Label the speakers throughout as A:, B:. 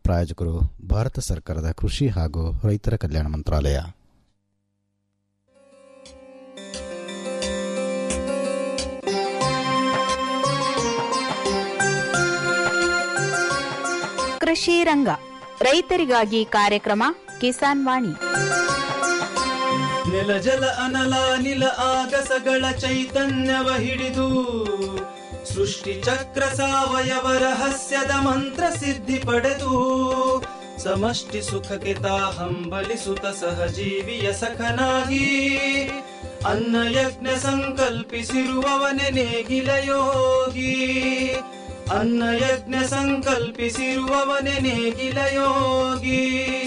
A: ಪ್ರಾಯೋಜಕರು ಭಾರತ ಸರ್ಕಾರದ ಕೃಷಿ ಹಾಗೂ ರೈತರ ಕಲ್ಯಾಣ ಮಂತ್ರಾಲಯ
B: ಕೃಷಿ ರಂಗ ರೈತರಿಗಾಗಿ ಕಾರ್ಯಕ್ರಮ ಕಿಸಾನ್ ವಾಣಿ
C: ನೆಲ ಜಲ ಅನಲ ನಿಲ ಆಗಸಗಳ ಚೈತನ್ಯವ ಹಿಡಿದು ಸೃಷ್ಟಿ ಚಕ್ರ ಸಾವಯವ ರಹಸ್ಯದ ಮಂತ್ರ ಸಿದ್ಧಿ ಪಡೆದು ಸಮಷ್ಟಿ ಸುಖಕ್ಕೆ ತಾ ಹಂಬಲಿಸುತ್ತ ಸಹಜೀವಿಯ ಸಖನಾಗಿ ಅನ್ನ ಯಜ್ಞ ಸಂಕಲ್ಪಿಸಿರುವವನೆ ನೇಗಿಲ ಯೋಗಿ ಅನ್ನ ಯಜ್ಞ ಸಂಕಲ್ಪಿಸಿರುವವನೆ ನೇಗಿಲ ಯೋಗಿ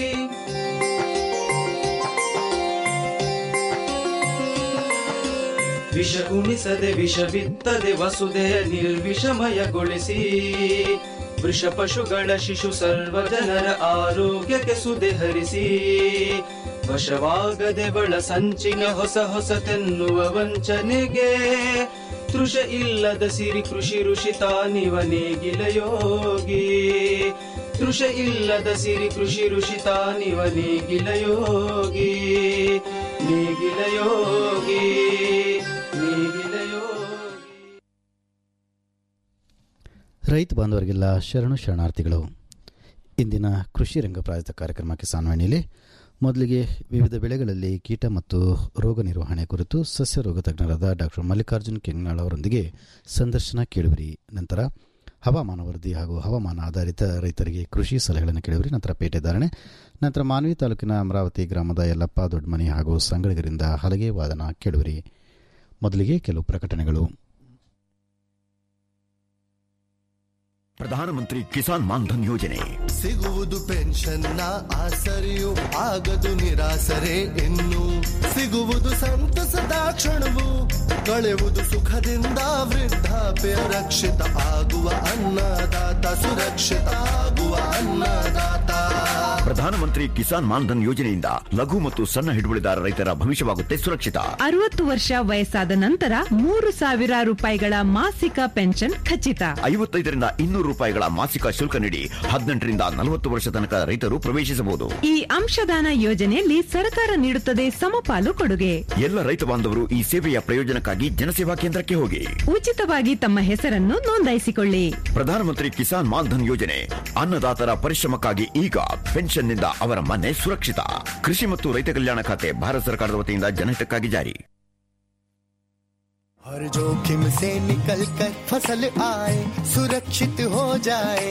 C: ವಿಷ ಉಣಿಸದೆ ವಿಷ ಬಿತ್ತದೆ ವಸುದೆಯ ನಿರ್ವಿಷಮಯಗೊಳಿಸಿ ವೃಷ ಪಶುಗಳ ಶಿಶು ಸರ್ವ ಜನರ ಆರೋಗ್ಯಕ್ಕೆ ಸುದೆ ಹರಿಸಿ ವಶವಾಗದೆ ಬಳ ಸಂಚಿನ ಹೊಸ ಹೊಸತೆನ್ನುವ ವಂಚನೆಗೆ ತೃಷ ಇಲ್ಲದ ಸಿರಿ ಕೃಷಿ ಋಷಿ ತಾನಿವ ನೇಗಿಲ ಯೋಗಿ ತೃಷ ಇಲ್ಲದ ಸಿರಿ ಕೃಷಿ ಋಷಿ ತಾನಿವ ನೇಗಿಲ ಯೋಗಿ ನೇಗಿಲ ಯೋಗಿ ನೇಗಿಲ ಯೋಗಿ
A: ರೈತ ಬಾಂಧವರಿಗೆಲ್ಲ ಶರಣು ಶರಣಾರ್ಥಿಗಳು ಇಂದಿನ ಕೃಷಿ ರಂಗ ಪ್ರಾಯೋಜಿತ ಕಾರ್ಯಕ್ರಮ ಕಿಸಾನ್ ವಾಣಿಯಲ್ಲಿ ಮೊದಲಿಗೆ ವಿವಿಧ ಬೆಳೆಗಳಲ್ಲಿ ಕೀಟ ಮತ್ತು ರೋಗ ನಿರ್ವಹಣೆ ಕುರಿತು ಸಸ್ಯ ರೋಗ ತಜ್ಞರಾದ ಡಾಕ್ಟರ್ ಮಲ್ಲಿಕಾರ್ಜುನ್ ಕೆಂಗ್ನಾಳ್ ಅವರೊಂದಿಗೆ ಸಂದರ್ಶನ ಕೇಳುವಿರಿ ನಂತರ ಹವಾಮಾನ ವರದಿ ಹಾಗೂ ಹವಾಮಾನ ಆಧಾರಿತ ರೈತರಿಗೆ ಕೃಷಿ ಸಲಹೆಗಳನ್ನು ಕೇಳುವಿರಿ ನಂತರ ಪೇಟೆ ಧಾರಣೆ ನಂತರ ಮಾನ್ವಿ ತಾಲೂಕಿನ ಅಮರಾವತಿ ಗ್ರಾಮದ ಯಲ್ಲಪ್ಪ ದೊಡ್ಡಮನಿ ಹಾಗೂ ಸಂಗಳಿಗರಿಂದ ಹಲಗೆ ವಾದನ ಕೇಳುವಿರಿ ಮೊದಲಿಗೆ ಕೆಲವು ಪ್ರಕಟಣೆಗಳು
D: ಪ್ರಧಾನಮಂತ್ರಿ ಕಿಸಾನ್ ಮಾನ್ಧನ್ ಯೋಜನೆ
E: ಸಿಗುವುದು ಪೆನ್ಷನ್ನ ಆಸರೆಯು ಆಗದು ನಿರಾಸರೆ ಇನ್ನು ಸಿಗುವುದು ಸಂತಸದ ಕ್ಷಣವು ಕಳೆಯುವುದು ಸುಖದಿಂದ ವೃದ್ಧಾಪ್ಯ ರಕ್ಷಿತ ಆಗುವ ಅನ್ನದಾತ ಸುರಕ್ಷಿತ ಆಗುವ ಅನ್ನದಾತ
D: ಪ್ರಧಾನಮಂತ್ರಿ ಕಿಸಾನ್ ಮಾನ್ಧನ್ ಯೋಜನೆಯಿಂದ ಲಘು ಮತ್ತು ಸಣ್ಣ ಹಿಡುವಳಿದಾರ ರೈತರ ಭವಿಷ್ಯವಾಗುತ್ತೆ ಸುರಕ್ಷಿತ
F: ಅರವತ್ತು ವರ್ಷ ವಯಸ್ಸಾದ ನಂತರ ಮೂರು ಸಾವಿರ ರೂಪಾಯಿಗಳ ಮಾಸಿಕ ಪೆನ್ಷನ್ ಖಚಿತ
D: ಐವತ್ತೈದರಿಂದ ಇನ್ನೂರು ರೂಪಾಯಿಗಳ ಮಾಸಿಕ ಶುಲ್ಕ ನೀಡಿ ಹದಿನೆಂಟರಿಂದ ನಲವತ್ತು ವರ್ಷ ತನಕ ರೈತರು ಪ್ರವೇಶಿಸಬಹುದು
F: ಈ ಅಂಶದಾನ ಯೋಜನೆಯಲ್ಲಿ ಸರ್ಕಾರ ನೀಡುತ್ತದೆ ಸಮಪಾಲು ಕೊಡುಗೆ
D: ಎಲ್ಲ ರೈತ ಬಾಂಧವರು ಈ ಸೇವೆಯ ಪ್ರಯೋಜನಕ್ಕಾಗಿ ಜನಸೇವಾ ಕೇಂದ್ರಕ್ಕೆ ಹೋಗಿ
F: ಉಚಿತವಾಗಿ ತಮ್ಮ ಹೆಸರನ್ನು ನೋಂದಾಯಿಸಿಕೊಳ್ಳಿ
D: ಪ್ರಧಾನಮಂತ್ರಿ ಕಿಸಾನ್ ಮಾನ್ಧನ್ ಯೋಜನೆ ಅನ್ನದಾತರ ಪರಿಶ್ರಮಕ್ಕಾಗಿ ಈಗ ಪೆನ್ಷನ್ನಿಂದ ಅವರ ಮನೆ ಸುರಕ್ಷಿತ ಕೃಷಿ ಮತ್ತು ರೈತ ಕಲ್ಯಾಣ ಖಾತೆ ಭಾರತ ಸರ್ಕಾರದ ವತಿಯಿಂದ ಜನಹಿತಕ್ಕಾಗಿ ಜಾರಿ
E: हर जोखिम से निकल कर फसल आए सुरक्षित हो जाए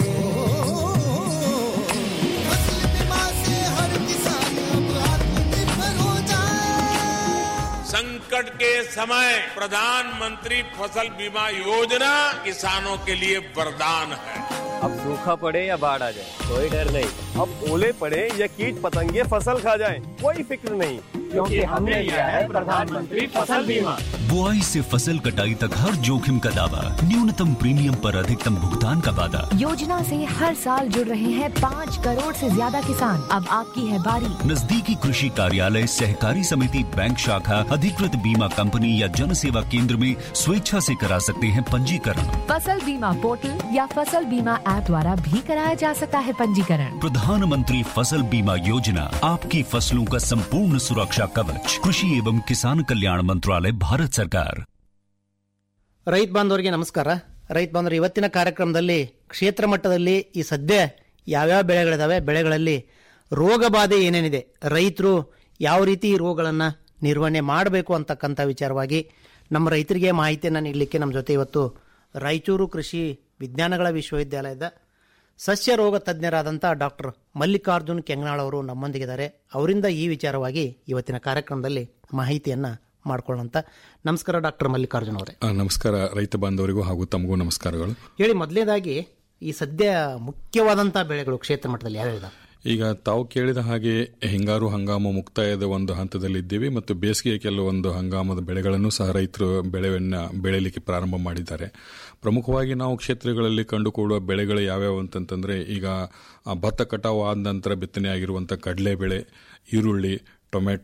E: फसल बीमा से हर किसान अब आत्मनिर्भर हो जाए
G: संकट के समय प्रधानमंत्री फसल बीमा योजना किसानों के लिए वरदान है
H: अब सूखा पड़े या बाढ़ आ जाए कोई डर नहीं अब ओले पड़े या कीट पतंगे फसल खा जाए कोई फिक्र नहीं क्योंकि हमने लिया है प्रधानमंत्री फसल बीमा
I: बुआई से फसल कटाई तक हर जोखिम का दावा न्यूनतम प्रीमियम पर अधिकतम भुगतान का वादा
J: योजना से हर साल जुड़ रहे हैं पाँच करोड़ से ज्यादा किसान अब आपकी है बारी
I: नजदीकी कृषि कार्यालय सहकारी समिति बैंक शाखा अधिकृत बीमा कंपनी या जन सेवा केंद्र में स्वेच्छा से करा सकते हैं पंजीकरण
J: फसल बीमा पोर्टल या फसल बीमा ऐप द्वारा भी कराया जा सकता है पंजीकरण
I: प्रधानमंत्री फसल बीमा योजना आपकी फसलों का संपूर्ण सुरक्षा कवच कृषि एवं किसान कल्याण मंत्रालय भारत सरकार
K: ರೈತ ಬಾಂಧವರಿಗೆ ನಮಸ್ಕಾರ ರೈತ ಬಾಂಧವರು ಇವತ್ತಿನ ಕಾರ್ಯಕ್ರಮದಲ್ಲಿ ಕ್ಷೇತ್ರ ಮಟ್ಟದಲ್ಲಿ ಈ ಸದ್ಯ ಯಾವ್ಯಾವ ಬೆಳೆಗಳಿದಾವೆ ಬೆಳೆಗಳಲ್ಲಿ ರೋಗ ಬಾಧೆ ಏನೇನಿದೆ ರೈತರು ಯಾವ ರೀತಿ ಈ ರೋಗಗಳನ್ನು ನಿರ್ವಹಣೆ ಮಾಡಬೇಕು ಅಂತಕ್ಕಂಥ ವಿಚಾರವಾಗಿ ನಮ್ಮ ರೈತರಿಗೆ ಮಾಹಿತಿಯನ್ನು ನೀಡಲಿಕ್ಕೆ ನಮ್ಮ ಜೊತೆ ಇವತ್ತು ರಾಯಚೂರು ಕೃಷಿ ವಿಜ್ಞಾನಗಳ ವಿಶ್ವವಿದ್ಯಾಲಯದ ಸಸ್ಯ ರೋಗ ತಜ್ಞರಾದಂಥ ಡಾಕ್ಟರ್ ಮಲ್ಲಿಕಾರ್ಜುನ್ ಕೆಂಗನಾಳ್ ಅವರು ನಮ್ಮೊಂದಿಗಿದ್ದಾರೆ ಅವರಿಂದ ಈ ವಿಚಾರವಾಗಿ ಇವತ್ತಿನ ಕಾರ್ಯಕ್ರಮದಲ್ಲಿ ಮಾಹಿತಿಯನ್ನು ಮಾಡ್ಕೊಳ್ಳೋಂತ ನಮಸ್ಕಾರ ಡಾಕ್ಟರ್ ಮಲ್ಲಿಕಾರ್ಜುನ್ ಅವರೇ
L: ಆ, ನಮಸ್ಕಾರ ರೈತ ಬಾಂಧವರಿಗೂ ಹಾಗೂ ತಮಗೂ ನಮಸ್ಕಾರಗಳು
K: ಹೇಳಿ ಮೊದಲನೇದಾಗಿ ಈ ಸದ್ಯ ಮುಖ್ಯವಾದಂಥ ಬೆಳೆಗಳು ಕ್ಷೇತ್ರ ಮಟ್ಟದಲ್ಲಿ ಯಾವ್ಯಾವ
L: ಈಗ ತಾವು ಕೇಳಿದ ಹಾಗೆ ಹಿಂಗಾರು ಹಂಗಾಮು ಮುಕ್ತಾಯದ ಒಂದು ಹಂತದಲ್ಲಿದ್ದೀವಿ ಮತ್ತು ಬೇಸಿಗೆಯ ಕೆಲವೊಂದು ಹಂಗಾಮದ ಬೆಳೆಗಳನ್ನು ಸಹ ರೈತರು ಬೆಳೆಯನ್ನ ಬೆಳೆಯಲಿಕ್ಕೆ ಪ್ರಾರಂಭ ಮಾಡಿದ್ದಾರೆ ಪ್ರಮುಖವಾಗಿ ನಾವು ಕ್ಷೇತ್ರಗಳಲ್ಲಿ ಕಂಡುಕೊಳ್ಳುವ ಬೆಳೆಗಳು ಯಾವ್ಯಾವು ಅಂತಂತಂದ್ರೆ ಈಗ ಆ, ಭತ್ತ ಕಟಾವು ಆದ ನಂತರ ಬಿತ್ತನೆ ಆಗಿರುವಂಥ ಕಡಲೆ ಬೆಳೆ ಈರುಳ್ಳಿ ಟೊಮೆಟೊ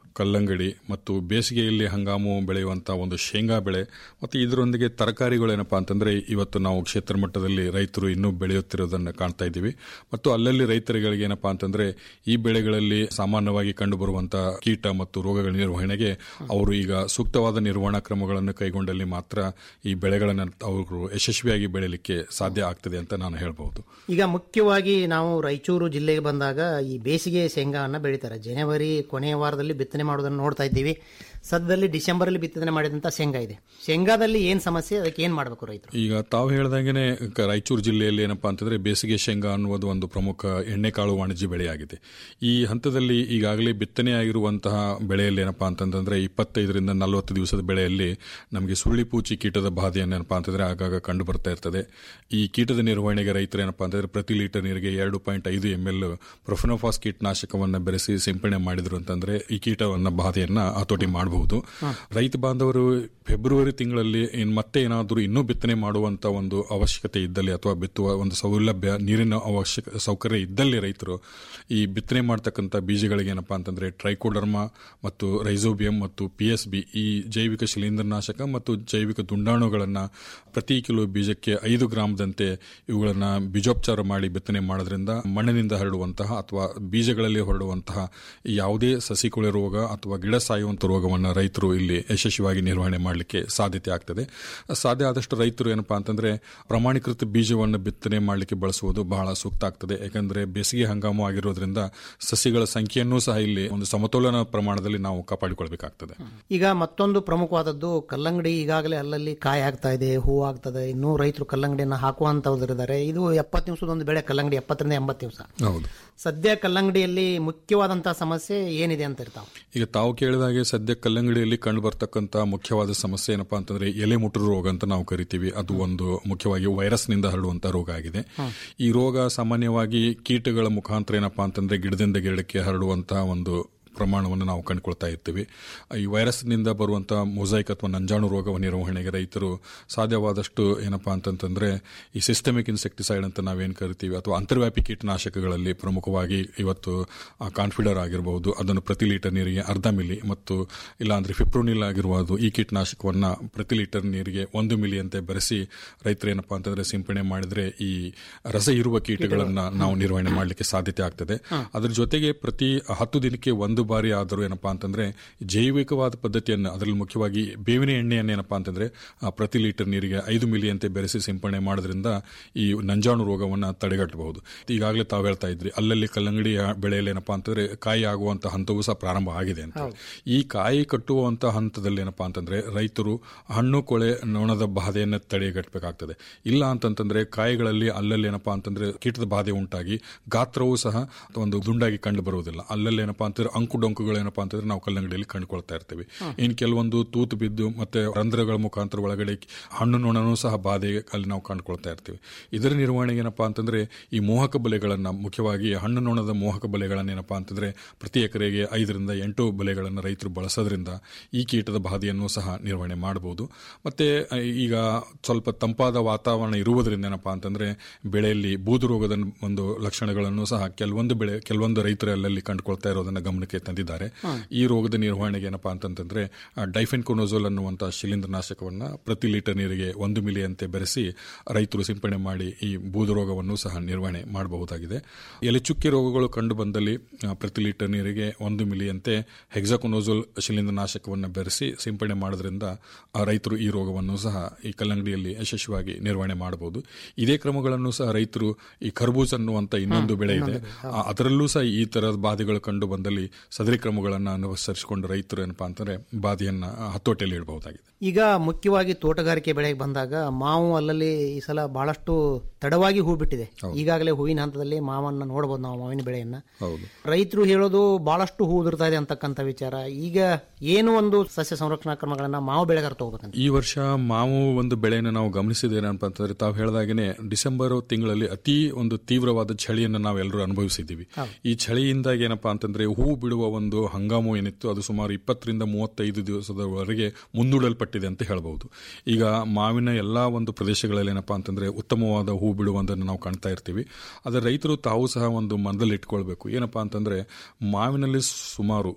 L: ಕಲ್ಲಂಗಡಿ ಮತ್ತು ಬೇಸಿಗೆಯಲ್ಲಿ ಹಂಗಾಮು ಬೆಳೆಯುವಂಥ ಒಂದು ಶೇಂಗಾ ಬೆಳೆ ಮತ್ತು ಇದರೊಂದಿಗೆ ತರಕಾರಿಗಳೇನಪ್ಪ ಅಂತಂದರೆ ಇವತ್ತು ನಾವು ಕ್ಷೇತ್ರ ಮಟ್ಟದಲ್ಲಿ ರೈತರು ಇನ್ನೂ ಬೆಳೆಯುತ್ತಿರೋದನ್ನು ಕಾಣ್ತಾ ಇದ್ದೀವಿ ಮತ್ತು ಅಲ್ಲಲ್ಲಿ ರೈತರುಗಳಿಗೆ ಏನಪ್ಪ ಅಂತಂದರೆ ಈ ಬೆಳೆಗಳಲ್ಲಿ ಸಾಮಾನ್ಯವಾಗಿ ಕಂಡುಬರುವಂಥ ಕೀಟ ಮತ್ತು ರೋಗಗಳ ನಿರ್ವಹಣೆಗೆ ಅವರು ಈಗ ಸೂಕ್ತವಾದ ನಿರ್ವಹಣಾ ಕ್ರಮಗಳನ್ನು ಕೈಗೊಂಡಲ್ಲಿ ಮಾತ್ರ ಈ ಬೆಳೆಗಳನ್ನು ಅವರು ಯಶಸ್ವಿಯಾಗಿ ಬೆಳೆಯಲಿಕ್ಕೆ ಸಾಧ್ಯ ಆಗ್ತದೆ ಅಂತ ನಾನು ಹೇಳ್ಬಹುದು
K: ಈಗ ಮುಖ್ಯವಾಗಿ ನಾವು ರಾಯಚೂರು ಜಿಲ್ಲೆಗೆ ಬಂದಾಗ ಈ ಬೇಸಿಗೆ ಶೇಂಗಾವನ್ನು ಬೆಳೀತಾರೆ ಜನವರಿ ಕೊನೆಯ ವಾರದಲ್ಲಿ ಬಿತ್ತನೆ ಮಾಡೋದನ್ನು ನೋಡ್ತಾ ಇದ್ದೀವಿ ಸದ್ಯದಲ್ಲಿ ಡಿಸೆಂಬರಲ್ಲಿ ಬಿತ್ತನೆ ಮಾಡಿದಂಥ ಶೇಂಗಾ ಇದೆ ಶೇಂಗಾದಲ್ಲಿ ಏನು ಸಮಸ್ಯೆ ಅದಕ್ಕೆ ಏನು ಮಾಡಬೇಕು ರೈತರು
L: ಈಗ ತಾವು ಹೇಳ್ದಂಗೆ ರಾಯಚೂರು ಜಿಲ್ಲೆಯಲ್ಲಿ ಏನಪ್ಪಾ ಅಂತಂದ್ರೆ ಬೇಸಿಗೆ ಶೇಂಗಾ ಅನ್ನುವುದು ಒಂದು ಪ್ರಮುಖ ಎಣ್ಣೆಕಾಳು ವಾಣಿಜ್ಯ ಬೆಳೆಯಾಗಿದೆ ಈ ಹಂತದಲ್ಲಿ ಈಗಾಗಲೇ ಬಿತ್ತನೆಯಾಗಿರುವಂತಹ ಬೆಳೆಯಲ್ಲಿ ಏನಪ್ಪಾ ಅಂತಂದ್ರೆ ಇಪ್ಪತ್ತೈದರಿಂದ ನಲವತ್ತು ದಿವಸದ ಬೆಳೆಯಲ್ಲಿ ನಮಗೆ ಸುಳ್ಳಿ ಪೂಚಿ ಕೀಟದ ಬಾಧೆಯನ್ನು ಏನಪ್ಪಾ ಅಂತಂದ್ರೆ ಆಗಾಗ ಕಂಡು ಬರ್ತಾ ಇರ್ತದೆ ಈ ಕೀಟದ ನಿರ್ವಹಣೆಗೆ ರೈತರು ಏನಪ್ಪಾ ಅಂತಂದ್ರೆ ಪ್ರತಿ ಲೀಟರ್ ನೀರಿಗೆ ಎರಡು ಪಾಯಿಂಟ್ ಐದು ಎಂ ಎಲ್ ಪ್ರೊಫೆನೋಫಾಸ್ ಕೀಟನಾಶಕವನ್ನು ಬೆರೆಸಿ ಸಿಂಪಡಣೆ ಮಾಡಿದ್ರು ಅಂತಂದ್ರೆ ಈ ಕೀಟವನ್ನ ಬಾಧೆಯನ್ನ ಹತೋಟಿ ಮಾಡಬಹುದು ರೈತ ಬಾಂಧವರು ಫೆಬ್ರವರಿ ತಿಂಗಳಲ್ಲಿ ಇನ್ ಮತ್ತೆ ಏನಾದರೂ ಇನ್ನೂ ಬಿತ್ತನೆ ಮಾಡುವಂತ ಒಂದು ಅವಶ್ಯಕತೆ ಇದ್ದಲ್ಲಿ ಅಥವಾ ಬಿತ್ತುವ ಒಂದು ಸೌಲಭ್ಯ ನೀರಿನ ಅವಶ್ಯಕ ಸೌಕರ್ಯ ಇದ್ದಲ್ಲಿ ರೈತರು ಈ ಬಿತ್ತನೆ ಮಾಡ್ತಕ್ಕಂಥ ಬೀಜಗಳಿಗೆ ಏನಪ್ಪಾ ಅಂತಂದ್ರೆ ಟ್ರೈಕೋಡರ್ಮಾ ಮತ್ತು ರೈಸೋಬಿಯಂ ಮತ್ತು ಪಿ ಎಸ್ ಬಿ ಈ ಜೈವಿಕ ಶಿಲೀಂಧ್ರನಾಶಕ ಮತ್ತು ಜೈವಿಕ ದುಂಡಾಣುಗಳನ್ನ ಪ್ರತಿ ಕಿಲೋ ಬೀಜಕ್ಕೆ ಐದು ಗ್ರಾಮದಂತೆ ಇವುಗಳನ್ನ ಬೀಜೋಪಚಾರ ಮಾಡಿ ಬಿತ್ತನೆ ಮಾಡೋದ್ರಿಂದ ಮಣ್ಣಿನಿಂದ ಹರಡುವಂತಹ ಅಥವಾ ಬೀಜಗಳಲ್ಲಿ ಹೊರಡುವಂತಹ ಯಾವುದೇ ಸಸಿಕೊಳೆ ರೋಗ ಅಥವಾ ಗಿಡ ಸಾಯುವಂತ ರೋಗವನ್ನು ರೈತರು ಇಲ್ಲಿ ಯಶಸ್ವಿಯಾಗಿ ನಿರ್ವಹಣೆ ಮಾಡಲಿಕ್ಕೆ ಸಾಧ್ಯತೆ ಆಗ್ತದೆ ಸಾಧ್ಯ ಆದಷ್ಟು ರೈತರು ಏನಪ್ಪಾ ಅಂತಂದ್ರೆ ಪ್ರಮಾಣೀಕೃತ ಬೀಜವನ್ನು ಬಿತ್ತನೆ ಮಾಡಲಿಕ್ಕೆ ಬಳಸುವುದು ಬಹಳ ಸೂಕ್ತ ಆಗ್ತದೆ ಯಾಕಂದ್ರೆ ಬೇಸಿಗೆ ಹಂಗಾಮು ಆಗಿರೋದ್ರಿಂದ ಸಸಿಗಳ ಸಂಖ್ಯೆಯನ್ನೂ ಸಹ ಇಲ್ಲಿ ಒಂದು ಸಮತೋಲನ ಪ್ರಮಾಣದಲ್ಲಿ ನಾವು ಕಾಪಾಡಿಕೊಳ್ಬೇಕಾಗ್ತದೆ
K: ಈಗ ಮತ್ತೊಂದು ಪ್ರಮುಖವಾದದ್ದು ಕಲ್ಲಂಗಡಿ ಈಗಾಗಲೇ ಅಲ್ಲಲ್ಲಿ ಕಾಯಿ ಆಗ್ತಾ ಇದೆ ಹೂ ಆಗ್ತದೆ ಇನ್ನೂ ರೈತರು ಕಲ್ಲಂಗಡಿಯನ್ನು ಹಾಕುವಂತವ್ರಿದ್ದಾರೆ ಇದು ಎಪ್ಪತ್ತು ದಿವಸದ ಒಂದು ಬೆಳೆ ಕಲ್ಲಂಗಡಿ ಎಪ್ಪತ್ತರಿಂದ ಎಂಬತ್ತು ದಿವಸ
L: ಹೌದು
K: ಸದ್ಯ ಕಲ್ಲಂಗಡಿಯಲ್ಲಿ ಮುಖ್ಯವಾದಂತಹ ಸಮಸ್ಯೆ ಏನಿದೆ ಅಂತ ಇರ್ತಾವೆ
L: ಈಗ ತಾವು ಕೇಳಿದಾಗೆ ಸದ್ಯ ಕಲ್ಲಂಗಡಿಯಲ್ಲಿ ಕಂಡು ಬರ್ತಕ್ಕಂಥ ಮುಖ್ಯವಾದ ಸಮಸ್ಯೆ ಏನಪ್ಪಾ ಅಂತಂದ್ರೆ ಎಲೆ ಮುಟುರು ರೋಗ ಅಂತ ನಾವು ಕರಿತೀವಿ ಅದು ಒಂದು ಮುಖ್ಯವಾಗಿ ವೈರಸ್ನಿಂದ ಹರಡುವಂತ ರೋಗ ಆಗಿದೆ ಈ ರೋಗ ಸಾಮಾನ್ಯವಾಗಿ ಕೀಟಗಳ ಮುಖಾಂತರ ಏನಪ್ಪಾ ಅಂತಂದ್ರೆ ಗಿಡದಿಂದ ಗಿಡಕ್ಕೆ ಹರಡುವಂತಹ ಒಂದು ಪ್ರಮಾಣವನ್ನು ನಾವು ಕಂಡುಕೊಳ್ತಾ ಇರ್ತೀವಿ ಈ ವೈರಸ್ನಿಂದ ಬರುವಂತಹ ಮೊಸೈಕ್ ಅಥವಾ ನಂಜಾಣು ರೋಗ ನಿರ್ವಹಣೆಗೆ ರೈತರು ಸಾಧ್ಯವಾದಷ್ಟು ಏನಪ್ಪಾ ಅಂತಂತಂದ್ರೆ ಈ ಸಿಸ್ಟಮಿಕ್ ಇನ್ಸೆಕ್ಟಿಸೈಡ್ ಅಂತ ನಾವೇನು ಕರಿತೀವಿ ಅಥವಾ ಅಂತರ್ವ್ಯಾಪಿ ಕೀಟನಾಶಕಗಳಲ್ಲಿ ಪ್ರಮುಖವಾಗಿ ಇವತ್ತು ಕಾನ್ಫಿಡರ್ ಆಗಿರಬಹುದು ಅದನ್ನು ಪ್ರತಿ ಲೀಟರ್ ನೀರಿಗೆ ಅರ್ಧ ಮಿಲಿ ಮತ್ತು ಇಲ್ಲಾಂದ್ರೆ ಫಿಪ್ರೋನಿಲ್ ಆಗಿರುವುದು ಈ ಕೀಟನಾಶಕವನ್ನ ಪ್ರತಿ ಲೀಟರ್ ನೀರಿಗೆ ಒಂದು ಮಿಲಿ ಅಂತ ಬೆರೆಸಿ ರೈತರು ಏನಪ್ಪಾ ಅಂತಂದ್ರೆ ಸಿಂಪಡಣೆ ಮಾಡಿದ್ರೆ ಈ ರಸ ಇರುವ ಕೀಟಗಳನ್ನ ನಾವು ನಿರ್ವಹಣೆ ಮಾಡಲಿಕ್ಕೆ ಸಾಧ್ಯತೆ ಆಗ್ತದೆ ಅದ್ರ ಜೊತೆಗೆ ಪ್ರತಿ ಹತ್ತು ದಿನಕ್ಕೆ ಒಂದು ಬಾರಿ ಆದರೂ ಏನಪ್ಪಾ ಅಂತಂದ್ರೆ ಜೈವಿಕವಾದ ಪದ್ಧತಿಯನ್ನು ಅದರಲ್ಲಿ ಮುಖ್ಯವಾಗಿ ಬೇವಿನ ಎಣ್ಣೆಯನ್ನು ಏನಪ್ಪಾ ಅಂತಂದ್ರೆ ಆ, ಪ್ರತಿ ಲೀಟರ್ ನೀರಿಗೆ ಐದು ಮಿಲಿಯಂತೆ ಬೆರೆಸಿ ಸಿಂಪಡಣೆ ಮಾಡೋದ್ರಿಂದ ಈ ನಂಜಾಣು ರೋಗವನ್ನು ತಡೆಗಟ್ಟಬಹುದು ಈಗಾಗಲೇ ತಾವು ಹೇಳ್ತಾ ಇದ್ರಿ ಅಲ್ಲಲ್ಲಿ ಕಲ್ಲಂಗಡಿ ಬೆಳೆಯಲ್ಲಿ ಏನಪ್ಪಾ ಅಂತಂದ್ರೆ ಕಾಯಿ ಆಗುವಂತ ಹಂತವೂ ಸಹ ಪ್ರಾರಂಭ ಆಗಿದೆ ಅಂತ ಈ ಕಾಯಿ ಕಟ್ಟುವಂತ ಹಂತದಲ್ಲಿ ಏನಪ್ಪಾ ಅಂತಂದ್ರೆ ರೈತರು ಹಣ್ಣು ಕೊಳೆ ನೊಣದ ಬಾಧೆಯನ್ನು ತಡೆಗಟ್ಟಬೇಕಾಗ್ತದೆ ಇಲ್ಲ ಅಂತಂತಂದ್ರೆ ಕಾಯಿಗಳಲ್ಲಿ ಅಲ್ಲಲ್ಲಿ ಏನಪ್ಪಾ ಅಂತಂದ್ರೆ ಕೀಟದ ಬಾಧೆ ಉಂಟಾಗಿ ಗಾತ್ರವೂ ಸಹ ಒಂದು ದುಂಡಾಗಿ ಕಂಡು ಬರುವುದಿಲ್ಲ ಅಲ್ಲಲ್ಲಿ ಏನಪ್ಪಾ ಅಂತಂದ್ರೆ ಅಂಕು ಡೊಂಕುಗಳು ಏನಪ್ಪಾ ಅಂತಂದ್ರೆ ನಾವು ಕಲ್ಲಂಗಡಿಯಲ್ಲಿ ಕಂಡುಕೊಳ್ತಾ ಇರ್ತೀವಿ ಇನ್ನು ಕೆಲವೊಂದು ತೂತು ಬಿದ್ದು ಮತ್ತೆ ರಂಧ್ರಗಳ ಮುಖಾಂತರ ಒಳಗಡೆ ಹಣ್ಣು ನೊಣನೂ ಸಹ ಬಾಧೆ ಅಲ್ಲಿ ನಾವು ಕಂಡುಕೊಳ್ತಾ ಇರ್ತೀವಿ ಇದರ ನಿರ್ವಹಣೆಗೆ ಏನಪ್ಪಾ ಅಂತಂದ್ರೆ ಈ ಮೋಹಕ ಬಲೆಗಳನ್ನ ಮುಖ್ಯವಾಗಿ ಹಣ್ಣು ನೊಣದ ಮೋಹಕ ಬಲೆಗಳನ್ನ ಏನಪ್ಪಾ ಅಂತಂದ್ರೆ ಪ್ರತಿ ಎಕರೆಗೆ ಐದರಿಂದ ಎಂಟು ಬಲೆಗಳನ್ನು ರೈತರು ಬಳಸೋದ್ರಿಂದ ಈ ಕೀಟದ ಬಾಧೆಯನ್ನು ಸಹ ನಿರ್ವಹಣೆ ಮಾಡಬಹುದು ಮತ್ತೆ ಆ, ಈಗ ಸ್ವಲ್ಪ ತಂಪಾದ ವಾತಾವರಣ ಇರುವುದರಿಂದ ಏನಪ್ಪಾ ಅಂತಂದ್ರೆ ಬೆಳೆಯಲ್ಲಿ ಬೂದು ರೋಗದ ಒಂದು ಲಕ್ಷಣಗಳನ್ನು ಸಹ ಕೆಲವೊಂದು ಬೆಳೆ ಕೆಲವೊಂದು ರೈತರು ಅಲ್ಲಲ್ಲಿ ಕಂಡುಕೊಳ್ತಾ ಇರೋದನ್ನ ಗಮನಕ್ಕೆ ತಂದಿದ್ದಾರೆ ಈ ರೋಗದ ನಿರ್ವಹಣೆಗೆ ಏನಪ್ಪಾ ಅಂತಂತಂದ್ರೆ ಡೈಫೆನ್ ಕೊನೋಸೋಲ್ ಅನ್ನುವಂತಹ ಶಿಲೀಂಧ್ರನಾಶಕವನ್ನ ಪ್ರತಿ ಲೀಟರ್ ನೀರಿಗೆ ಒಂದು ಮಿಲಿಯಂತೆ ಬೆರೆಸಿ ರೈತರು ಸಿಂಪಡಣೆ ಮಾಡಿ ಈ ಬೂದು ರೋಗವನ್ನು ಸಹ ನಿರ್ವಹಣೆ ಮಾಡಬಹುದಾಗಿದೆ ಎಲೆಚುಕ್ಕೆ ರೋಗಗಳು ಕಂಡು ಬಂದಲ್ಲಿ ಆ, ಪ್ರತಿ ಲೀಟರ್ ನೀರಿಗೆ ಒಂದು ಮಿಲಿಯಂತೆ ಹೆಕ್ಸಾಕೊನೋಸೋಲ್ ಶಿಲೀಂಧ್ರನಾಶಕವನ್ನು ಬೆರೆಸಿ ಸಿಂಪಡಣೆ ಮಾಡೋದ್ರಿಂದ ಆ ರೈತರು ಈ ರೋಗವನ್ನು ಸಹ ಈ ಕಲ್ಲಂಗಡಿಯಲ್ಲಿ ಯಶಸ್ವಿಯಾಗಿ ನಿರ್ವಹಣೆ ಮಾಡಬಹುದು ಇದೇ ಕ್ರಮಗಳನ್ನು ಸಹ ರೈತರು ಈ ಖರ್ಬೂಜ್ ಅನ್ನುವಂತ ಇನ್ನೊಂದು ಬೆಳೆ ಇದೆ ಆ, ಅದರಲ್ಲೂ ಸಹ ಈ ತರದ ಬಾಧೆಗಳು ಕಂಡು ಬಂದಲ್ಲಿ ಸದರಿ ಕ್ರಮಗಳನ್ನು ಅನುಸರಿಸಿಕೊಂಡು ರೈತರು ಏನಪ್ಪಾ ಅಂತಂದ್ರೆ ಬಾಧೆಯನ್ನ ಹತೋಟಿಯಲ್ಲಿ ಇಡಬಹುದಾಗಿದೆ
K: ಈಗ ಮುಖ್ಯವಾಗಿ ತೋಟಗಾರಿಕೆ ಬೆಳೆಗೆ ಬಂದಾಗ ಮಾವು ಅಲ್ಲಲ್ಲಿ ಈ ಸಲ ಬಹಳಷ್ಟು ತಡವಾಗಿ ಹೂ ಬಿಟ್ಟಿದೆ ಈಗಾಗಲೇ ಹೂವಿನ ಹಂತದಲ್ಲಿ ಮಾವನ್ನ ನೋಡಬಹುದು ನಾವು ಮಾವಿನ ಬೆಳೆಯನ್ನ
L: ಹೌದು
K: ರೈತರು ಹೇಳೋದು ಬಹಳಷ್ಟು ಹೂ ಉದುರ್ತಾ ಇದೆ ಅಂತಕ್ಕಂಥ ವಿಚಾರ ಈಗ ಏನು ಒಂದು ಸಸ್ಯ ಸಂರಕ್ಷಣಾ ಕ್ರಮಗಳನ್ನ ಮಾವು ಬೆಳೆಗಾರ ತಗೋಬೇಕಂತ
L: ಈ ವರ್ಷ ಮಾವು ಒಂದು ಬೆಳೆಯನ್ನು ನಾವು ಗಮನಿಸಿದ್ದೇನಪ್ಪ ಅಂತಂದ್ರೆ ತಾವು ಹೇಳಿದಾಗೇನೆ ಡಿಸೆಂಬರ್ ತಿಂಗಳಲ್ಲಿ ಅತಿ ಒಂದು ತೀವ್ರವಾದ ಚಳಿಯನ್ನು ನಾವೆಲ್ಲರೂ ಅನುಭವಿಸಿದ್ದೀವಿ ಈ ಚಳಿಯಿಂದಾಗಿ ಏನಪ್ಪಾ ಅಂತಂದ್ರೆ ಹೂ ಬಿಡುವ ಒಂದು ಹಂಗಾಮು ಏನಿತ್ತು ಅದು ಸುಮಾರು ಇಪ್ಪತ್ತರಿಂದ ಮೂವತ್ತೈದು ದಿವಸದವರೆಗೆ ಮುಂದೂಡಲ್ಪಟ್ಟಿದೆ ಅಂತ ಹೇಳಬಹುದು ಈಗ ಮಾವಿನ ಎಲ್ಲಾ ಒಂದು ಪ್ರದೇಶಗಳಲ್ಲಿ ಏನಪ್ಪಾ ಅಂತಂದ್ರೆ ಉತ್ತಮವಾದ ಹೂ ಬಿಡುವುದನ್ನು ನಾವು ಕಾಣ್ತಾ ಇರ್ತೀವಿ ಆದರೆ ರೈತರು ತಾವು ಸಹ ಒಂದು ಮನದಲ್ಲಿ ಇಟ್ಕೊಳ್ಬೇಕು ಏನಪ್ಪಾ ಅಂತಂದ್ರೆ ಮಾವಿನಲ್ಲಿ ಸುಮಾರು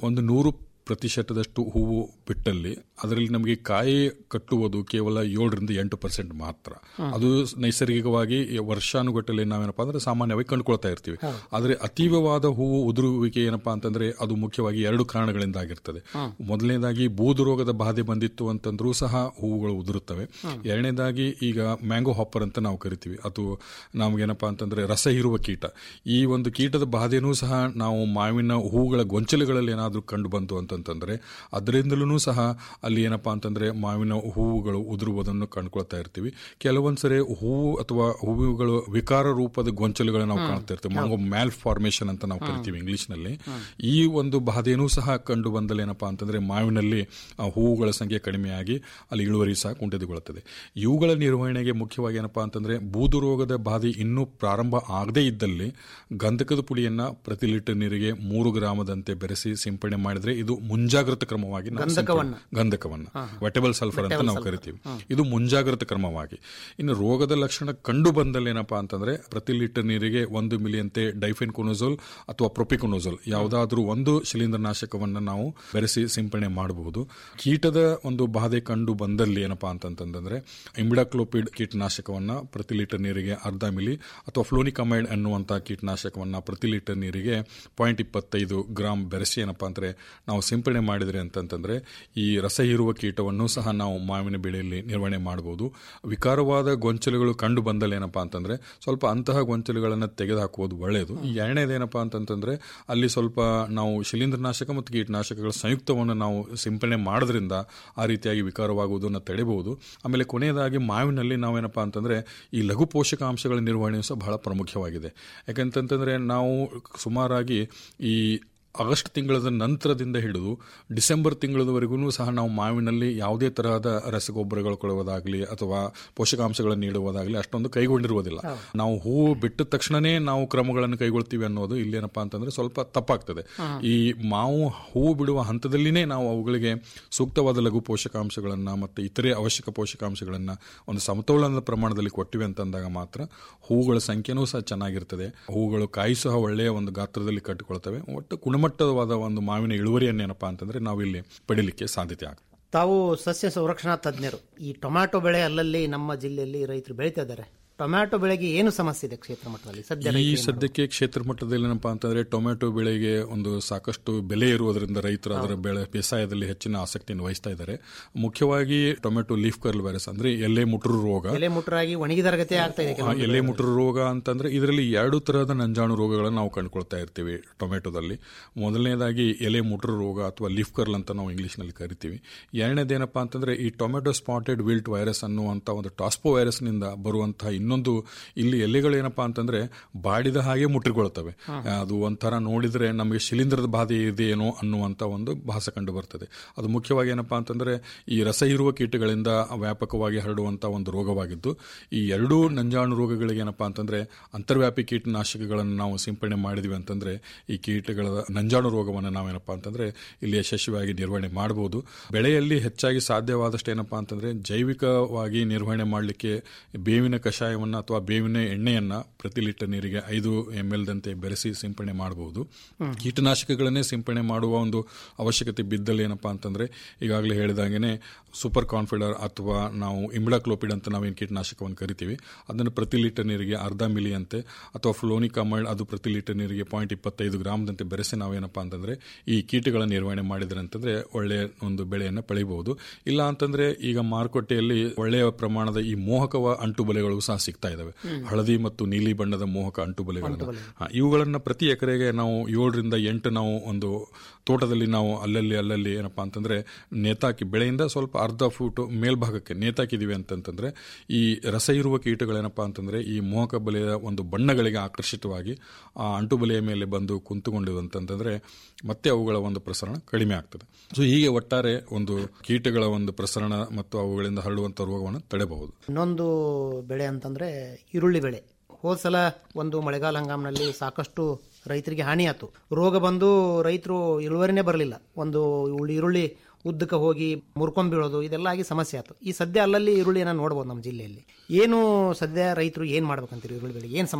L: ಒಂದು ನೂರು ಪ್ರತಿಶತದಷ್ಟು ಹೂವು ಬಿಟ್ಟಲ್ಲಿ ಅದರಲ್ಲಿ ನಮಗೆ ಕಾಯಿ ಕಟ್ಟುವುದು ಕೇವಲ ಏಳರಿಂದ ಎಂಟು ಪರ್ಸೆಂಟ್ ಮಾತ್ರ ಅದು ನೈಸರ್ಗಿಕವಾಗಿ ವರ್ಷಾನುಗಟ್ಟಲೆ ನಾವೇನಪ್ಪ ಅಂದ್ರೆ ಸಾಮಾನ್ಯವಾಗಿ ಕಂಡುಕೊಳ್ತಾ ಇರ್ತೀವಿ ಆದರೆ ಅತೀವವಾದ ಹೂವು ಉದುರುವಿಕೆ ಏನಪ್ಪಾ ಅಂತಂದ್ರೆ ಅದು ಮುಖ್ಯವಾಗಿ ಎರಡು ಕಾರಣಗಳಿಂದ ಆಗಿರ್ತದೆ ಮೊದಲನೇದಾಗಿ ಬೂದು ರೋಗದ ಬಾಧೆ ಬಂದಿತ್ತು ಅಂತಂದ್ರೂ ಸಹ ಹೂವುಗಳು ಉದುರುತ್ತವೆ ಎರಡನೇದಾಗಿ ಈಗ ಮ್ಯಾಂಗೋ ಹಾಪರ್ ಅಂತ ನಾವು ಕರಿತೀವಿ ಅದು ನಮಗೇನಪ್ಪಾ ಅಂತಂದ್ರೆ ರಸ ಹೀರುವ ಕೀಟ ಈ ಒಂದು ಕೀಟದ ಬಾಧೆನೂ ಸಹ ನಾವು ಮಾವಿನ ಹೂವುಗಳ ಗೊಂಚಲುಗಳಲ್ಲಿ ಏನಾದರೂ ಕಂಡು ಬಂತು ಅಂತಂತಂದ್ರೆ ಅದರಿಂದಲೂ ಸಹ ಅಲ್ಲಿ ಏನಪ್ಪಾ ಅಂತಂದ್ರೆ ಮಾವಿನ ಹೂವುಗಳು ಉದುರುವುದನ್ನು ಕಂಡುಕೊಳ್ತಾ ಇರ್ತೀವಿ ಕೆಲವೊಂದ್ಸರಿ ಹೂವು ಅಥವಾ ಹೂವುಗಳು ವಿಕಾರ ರೂಪದ ಗೊಂಚಲುಗಳು ನಾವು ಕಾಣ್ತಾ ಇರ್ತೀವಿ ಮಾಂಗೋ ಮ್ಯಾಲ್ ಫಾರ್ಮೇಶನ್ ಅಂತ ನಾವು ಕರಿತೀವಿ ಇಂಗ್ಲಿಷ್ ನಲ್ಲಿ ಈ ಒಂದು ಬಾಧೆನೂ ಸಹ ಕಂಡು ಬಂದಲ್ಲಿ ಏನಪ್ಪಾ ಅಂತಂದ್ರೆ ಮಾವಿನಲ್ಲಿ ಆ ಹೂವುಗಳ ಸಂಖ್ಯೆ ಕಡಿಮೆಯಾಗಿ ಅಲ್ಲಿ ಇಳುವರಿ ಸಹ ಕುಂಠಿತಗೊಳ್ಳುತ್ತದೆ ಇವುಗಳ ನಿರ್ವಹಣೆಗೆ ಮುಖ್ಯವಾಗಿ ಏನಪ್ಪಾ ಅಂತಂದ್ರೆ ಬೂದು ರೋಗದ ಬಾಧೆ ಇನ್ನೂ ಪ್ರಾರಂಭ ಆಗದೇ ಇದ್ದಲ್ಲಿ ಗಂಧಕದ ಪುಡಿಯನ್ನ ಪ್ರತಿ ಲೀಟರ್ ನೀರಿಗೆ ಮೂರು ಗ್ರಾಮದಂತೆ ಬೆರೆಸಿ ಸಿಂಪಡಣೆ ಮಾಡಿದ್ರೆ ಇದು ಮುಂಜಾಗ್ರತಾ ಕ್ರಮವಾಗಿ ನಾವು
K: ಗಂಧಕವನ್ನ?
L: ಸಿಂಪಡಣೆ- ಗಂಧಕವನ್ನ ವೆಟಬಲ್ ಸಲ್ಫರ್ ಅಂತ ನಾವು ಕರಿತೀವಿ ಇದು ಮುಂಜಾಗ್ರತಾ ಕ್ರಮವಾಗಿ ಇನ್ನು ರೋಗದ ಲಕ್ಷಣ ಕಂಡು ಬಂದಲ್ಲಿ ಏನಪ್ಪಾ ಅಂತಂದ್ರೆ ಪ್ರತಿ ಲೀಟರ್ ನೀರಿಗೆ ಒಂದು ಮಿಲಿಯಂತೆ ಡೈಫೆನ್ ಕೊನೋಸೋಲ್ ಅಥವಾ ಪ್ರೊಪಿಕೊನೋಸೋಲ್ ಯಾವುದಾದ್ರೂ ಒಂದು ಶಿಲೀಂಧ್ರನಾಶಕವನ್ನ ನಾವು ಬೆರೆಸಿ ಸಿಂಪಡಣೆ ಮಾಡಬಹುದು ಕೀಟದ ಒಂದು ಬಾಧೆ ಕಂಡು ಬಂದಲ್ಲಿ ಏನಪ್ಪಾ ಅಂತಂತಂದ್ರೆ ಇಮಿಡಾಕ್ಲೋಪಿಡ್ ಕೀಟನಾಶಕವನ್ನ ಪ್ರತಿ ಲೀಟರ್ ನೀರಿಗೆ ಅರ್ಧ ಮಿಲಿ ಅಥವಾ ಫ್ಲೋನಿಕಮೈಡ್ ಅನ್ನುವಂತಹ ಕೀಟನಾಶಕವನ್ನ ಪ್ರತಿ ಲೀಟರ್ ನೀರಿಗೆ ಪಾಯಿಂಟ್ ಇಪ್ಪತ್ತೈದು ಗ್ರಾಮ್ ಬೆರೆಸಿ ಏನಪ್ಪಾ ಅಂದ್ರೆ ನಾವು ಸಿಂಪಡಣೆ ಮಾಡಿದ್ರೆ ಅಂತಂತಂದ್ರೆ ಈ ರಸ ಹೀರುವ ಕೀಟವನ್ನು ಸಹ ನಾವು ಮಾವಿನ ಬೆಳೆಯಲ್ಲಿ ನಿರ್ವಹಣೆ ಮಾಡಬಹುದು ವಿಕಾರವಾದ ಗೊಂಚಲುಗಳು ಕಂಡು ಬಂದಲ್ಲಿ ಏನಪ್ಪಾ ಅಂತಂದ್ರೆ ಸ್ವಲ್ಪ ಅಂತಹ ಗೊಂಚಲುಗಳನ್ನು ತೆಗೆದುಹಾಕುವುದು ಒಳ್ಳೆಯದು ಈ ಎರಡನೇದೇನಪ್ಪಾ ಅಂತಂತಂದ್ರೆ ಅಲ್ಲಿ ಸ್ವಲ್ಪ ನಾವು ಶಿಲೀಂಧ್ರನಾಶಕ ಮತ್ತು ಕೀಟನಾಶಕಗಳ ಸಂಯುಕ್ತವನ್ನು ನಾವು ಸಿಂಪಡಣೆ ಮಾಡೋದ್ರಿಂದ ಆ ರೀತಿಯಾಗಿ ವಿಕಾರವಾಗುವುದನ್ನು ತಡೆಯಬಹುದು ಆಮೇಲೆ ಕೊನೆಯದಾಗಿ ಮಾವಿನಲ್ಲಿ ನಾವೇನಪ್ಪಾ ಅಂತಂದ್ರೆ ಈ ಲಘು ಪೋಷಕಾಂಶಗಳ ನಿರ್ವಹಣೆಯು ಸಹ ಬಹಳ ಪ್ರಮುಖವಾಗಿದೆ ಯಾಕಂತಂತಂದ್ರೆ ನಾವು ಸುಮಾರಾಗಿ ಈ ಆಗಸ್ಟ್ ತಿಂಗಳದ ನಂತರದಿಂದ ಹಿಡಿದು ಡಿಸೆಂಬರ್ ತಿಂಗಳವರೆಗೂ ಸಹ ನಾವು ಮಾವಿನಲ್ಲಿ ಯಾವುದೇ ತರಹದ ರಸಗೊಬ್ಬರಗಳು ಕೊಡುವುದಾಗಲಿ ಅಥವಾ ಪೋಷಕಾಂಶಗಳನ್ನು ನೀಡುವುದಾಗಲಿ ಅಷ್ಟೊಂದು ಕೈಗೊಂಡಿರುವುದಿಲ್ಲ ನಾವು ಹೂವು ಬಿಟ್ಟ ತಕ್ಷಣನೇ ನಾವು ಕ್ರಮಗಳನ್ನು ಕೈಗೊಳ್ತೀವಿ ಅನ್ನೋದು ಇಲ್ಲೇನಪ್ಪಾ ಅಂತಂದ್ರೆ ಸ್ವಲ್ಪ ತಪ್ಪಾಗ್ತದೆ ಈ ಮಾವು ಹೂವು ಬಿಡುವ ಹಂತದಲ್ಲಿನೇ ನಾವು ಅವುಗಳಿಗೆ ಸೂಕ್ತವಾದ ಲಘು ಪೋಷಕಾಂಶಗಳನ್ನ ಮತ್ತು ಇತರೆ ಅವಶ್ಯಕ ಪೋಷಕಾಂಶಗಳನ್ನ ಒಂದು ಸಮತೋಲನದ ಪ್ರಮಾಣದಲ್ಲಿ ಕೊಟ್ಟಿವೆ ಅಂತಂದಾಗ ಮಾತ್ರ ಹೂವುಗಳ ಸಂಖ್ಯೆನೂ ಸಹ ಚೆನ್ನಾಗಿರ್ತದೆ ಹೂವುಗಳು ಕಾಯಿ ಸಹ ಒಳ್ಳೆಯ ಒಂದು ಗಾತ್ರದಲ್ಲಿ ಕಟ್ಟಿಕೊಳ್ತವೆ ಒಟ್ಟು ಗುಣಮಟ್ಟವಾದ ಒಂದು ಮಾವಿನ ಇಳುವರಿಯನ್ನೇನಪ್ಪಾ ಅಂತಂದ್ರೆ ನಾವು ಇಲ್ಲಿ ಪಡಿಲಿಕ್ಕೆ ಸಾಧ್ಯತೆ ಆಗ್ತದೆ
K: ತಾವು ಸಸ್ಯ ಸಂರಕ್ಷಣಾ ತಜ್ಞರು ಈ ಟೊಮ್ಯಾಟೊ ಬೆಳೆ ಅಲ್ಲಲ್ಲಿ ನಮ್ಮ ಜಿಲ್ಲೆಯಲ್ಲಿ ರೈತರು ಬೆಳೀತಾ ಇದ್ದಾರೆ ಟೊಮ್ಯಾಟೊ ಬೆಳೆಗೆ ಏನು ಸಮಸ್ಯೆ ಇದೆ ಕ್ಷೇತ್ರ ಮಟ್ಟದಲ್ಲಿ ಸದ್ಯ
L: ಈ
K: ರೈತರು ಏನ್
L: ಸದ್ಯಕ್ಕೆ ಕ್ಷೇತ್ರ ಮಟ್ಟದಲ್ಲಿ ಏನಪ್ಪಾ ಅಂತಂದ್ರೆ ಟೊಮೆಟೊ ಬೆಳೆಗೆ ಒಂದು ಸಾಕಷ್ಟು ಬೆಲೆ ಇರುವುದರಿಂದ ರೈತರು ಅದರ ಬೆಳೆ ಬೇಸಾಯದಲ್ಲಿ ಹೆಚ್ಚಿನ ಆಸಕ್ತಿಯನ್ನು ವಹಿಸ್ತಾ ಇದ್ದಾರೆ ಮುಖ್ಯವಾಗಿ ಟೊಮೆಟೊ ಲೀಫ್ ಕರ್ಲ್ ವೈರಸ್ ಅಂದ್ರೆ ಎಲೆ ಮುಟ್ರು ರೋಗ
K: ಎಲೆ ಮುಟ್ಟರಾಗಿ ಒಣಗಿದರಗತೆ ಆಗ್ತಾ ಇದೆ
L: ಆ,
K: ಕೆಲವೊಂದು
L: ಎಲೆ ಮುಟ್ರು ರೋಗ ಅಂತಂದ್ರೆ ಇದರಲ್ಲಿ ಎರಡು ತರಹದ ನಂಜಾಣು ರೋಗಗಳನ್ನು ನಾವು ಕಂಡುಕೊಳ್ತಾ ಇರ್ತೀವಿ ಟೊಮೆಟೊದಲ್ಲಿ ಮೊದಲನೇದಾಗಿ ಎಲೆ ಮುಟ್ರು ರೋಗ ಅಥವಾ ಲೀಫ್ ಕರ್ಲ್ ಅಂತ ನಾವು ಇಂಗ್ಲಿಷ್ ನಲ್ಲಿ ಕರಿತೀವಿ ಎರಡನೇದೇನಪ್ಪಾ ಅಂತಂದ್ರೆ ಈ ಟೊಮೆಟೊ ಸ್ಪಾಟೆಡ್ ವಿಲ್ಟ್ ವೈರಸ್ ಅನ್ನುವಂತ ಒಂದು ಟಾಸ್ಪೋ ವೈರಸ್ ನಿಂದ ಬರುವಂತಹ ಇನ್ನೊಂದು ಇಲ್ಲಿ ಎಲೆಗಳು ಏನಪ್ಪಾ ಅಂತಂದ್ರೆ ಬಾಡಿದ ಹಾಗೆ ಮುಟ್ಟಿಕೊಳ್ತವೆ ಅದು ಒಂಥರ ನೋಡಿದ್ರೆ ನಮಗೆ ಶಿಲೀಂಧ್ರದ ಬಾಧೆ ಇದೆಯೇನೋ ಅನ್ನುವಂತ ಒಂದು ಭಾಸ ಕಂಡು ಬರ್ತದೆ ಅದು ಮುಖ್ಯವಾಗಿ ಏನಪ್ಪಾ ಅಂತಂದ್ರೆ ಈ ರಸ ಇರುವ ಕೀಟಗಳಿಂದ ವ್ಯಾಪಕವಾಗಿ ಹರಡುವಂತ ಒಂದು ರೋಗವಾಗಿದ್ದು ಈ ಎರಡೂ ನಂಜಾಣು ರೋಗಗಳಿಗೆ ಏನಪ್ಪಾ ಅಂತಂದ್ರೆ ಅಂತರ್ವ್ಯಾಪಿ ಕೀಟನಾಶಕಗಳನ್ನು ನಾವು ಸಿಂಪಡಣೆ ಮಾಡಿದ್ವಿ ಅಂತಂದ್ರೆ ಈ ಕೀಟಗಳ ನಂಜಾಣು ರೋಗವನ್ನು ನಾವೇನಪ್ಪಾ ಅಂತಂದ್ರೆ ಇಲ್ಲಿ ಯಶಸ್ವಿಯಾಗಿ ನಿರ್ವಹಣೆ ಮಾಡಬಹುದು ಬೆಳೆಯಲ್ಲಿ ಹೆಚ್ಚಾಗಿ ಸಾಧ್ಯವಾದಷ್ಟು ಏನಪ್ಪಾ ಅಂತಂದ್ರೆ ಜೈವಿಕವಾಗಿ ನಿರ್ವಹಣೆ ಮಾಡಲಿಕ್ಕೆ ಬೇವಿನ ಕಷಾಯವನ್ನ ಅಥವಾ ಬೇವಿನ ಎಣ್ಣೆಯನ್ನ ಪ್ರತಿ ಲೀಟರ್ ನೀರಿಗೆ ಐದು ಎಂ ಎಲ್ ದಂತೆ ಬೆರೆಸಿ ಸಿಂಪಡಣೆ ಮಾಡಬಹುದು ಕೀಟನಾಶಕಗಳನ್ನೇ ಸಿಂಪಡಣೆ ಮಾಡುವ ಒಂದು ಅವಶ್ಯಕತೆ ಬಿದ್ದಲ್ಲಿ ಏನಪ್ಪಾ ಅಂತಂದ್ರೆ ಈಗಾಗಲೇ ಹೇಳಿದಾಗೇನೆ ಸೂಪರ್ ಕಾನ್ಫಿಡರ್ ಅಥವಾ ನಾವು ಇಮ್ಡಾಕ್ಲೋಪಿಡ್ ಅಂತ ನಾವೇನು ಕೀಟನಾಶಕವನ್ನು ಕರಿತೀವಿ ಅದನ್ನು ಪ್ರತಿ ಲೀಟರ್ ನೀರಿಗೆ ಅರ್ಧ ಮಿಲಿ ಅಂತೆ ಅಥವಾ ಫ್ಲೋನಿಕಮೈಡ್ ಅದು ಪ್ರತಿ ಲೀಟರ್ ನೀರಿಗೆ ಪಾಯಿಂಟ್ ಇಪ್ಪತ್ತೈದು ಗ್ರಾಮ್ದಂತೆ ಬೆರೆಸಿ ನಾವೇನಪ್ಪಾ ಅಂತಂದ್ರೆ ಈ ಕೀಟಗಳ ನಿರ್ವಹಣೆ ಮಾಡಿದ್ರೆ ಅಂತಂದ್ರೆ ಒಳ್ಳೆಯ ಒಂದು ಬೆಳೆಯನ್ನು ಪಡೆಯಬಹುದು ಇಲ್ಲ ಅಂತಂದ್ರೆ ಈಗ ಮಾರುಕಟ್ಟೆಯಲ್ಲಿ ಒಳ್ಳೆಯ ಪ್ರಮಾಣದ ಈ ಮೋಹಕವ ಅಂಟು ಬಲೆಗಳು ಸಹ ಸಿಗ್ತಾ ಇದಾವೆ ಹಳದಿ ಮತ್ತು ನೀಲಿ ಬಣ್ಣದ ಮೋಹಕ ಅಂಟು ಬಲೆಗಳನ್ನ ಹಾ, ಇವುಗಳನ್ನ ಪ್ರತಿ ಎಕರೆಗೆ ನಾವು ಏಳರಿಂದ ಎಂಟು ನಾವು ಒಂದು ತೋಟದಲ್ಲಿ ನಾವು ಅಲ್ಲಲ್ಲಿ ಅಲ್ಲಲ್ಲಿ ಏನಪ್ಪಾ ಅಂತಂದ್ರೆ ನೇತಾಕಿ ಬೆಳೆಯಿಂದ ಸ್ವಲ್ಪ ಅರ್ಧ ಫೂಟ್ ಮೇಲ್ಭಾಗಕ್ಕೆ ನೇತಾಕಿದೀವಿ ಅಂತಂತಂದ್ರೆ ಈ ರಸ ಇರುವ ಕೀಟಗಳೇನಪ್ಪಾ ಅಂತಂದ್ರೆ ಈ ಮೋಹಕ ಬಲೆಯ ಒಂದು ಬಣ್ಣಗಳಿಗೆ ಆಕರ್ಷಿತವಾಗಿ ಆ ಅಂಟು ಬಲೆಯ ಮೇಲೆ ಬಂದು ಕುಂತುಕೊಂಡಿವೆ ಅಂತಂತಂದ್ರೆ ಮತ್ತೆ ಅವುಗಳ ಒಂದು ಪ್ರಸರಣ ಕಡಿಮೆ ಆಗ್ತದೆ ಸೊ ಹೀಗೆ ಒಟ್ಟಾರೆ ಒಂದು ಕೀಟಗಳ ಒಂದು ಪ್ರಸರಣ ಮತ್ತು ಅವುಗಳಿಂದ ಹರಡುವಂತ ರೋಗವನ್ನು ತಡೆಯಬಹುದು
K: ಇನ್ನೊಂದು ಬೆಳೆ ಅಂತಂದ್ರೆ ಈರುಳ್ಳಿ ಬೆಳೆ ಹೋದ ಸಲ ಒಂದು ಮಳೆಗಾಲ ಹಂಗಾಮಿನಲ್ಲಿ ಸಾಕಷ್ಟು ರೈತರಿಗೆ ಹಾನಿ ಆಯ್ತು ರೋಗ ಬಂದು ರೈತರು ಇಳುವರಿನೇ ಬರಲಿಲ್ಲ ಒಂದು ಉಳ್ಳಿ- ಈರುಳ್ಳಿ ಉದ್ದಕ್ಕೆ ಹೋಗಿ ಮುರ್ಕೊಂಡ್ ಬೀಳೋದು ಇದೆಲ್ಲ ಆಗಿ ಸಮಸ್ಯೆ ಆಯ್ತು ಈ ಸದ್ಯ ಅಲ್ಲಲ್ಲಿ ಈರುಳ್ಳಿನ ನೋಡ್ಬೋದು ನಮ್ಮ ಜಿಲ್ಲೆಯಲ್ಲಿ ಏನು ಸದ್ಯ ರೈತರು ಏನ್ ಮಾಡ್ಬೇಕಂತೀರಿ ಈರುಳ್ಳಿ ಬೆಳೆಗೆ ಏನ್ ಸಮಸ್ಯೆ ಇದೆ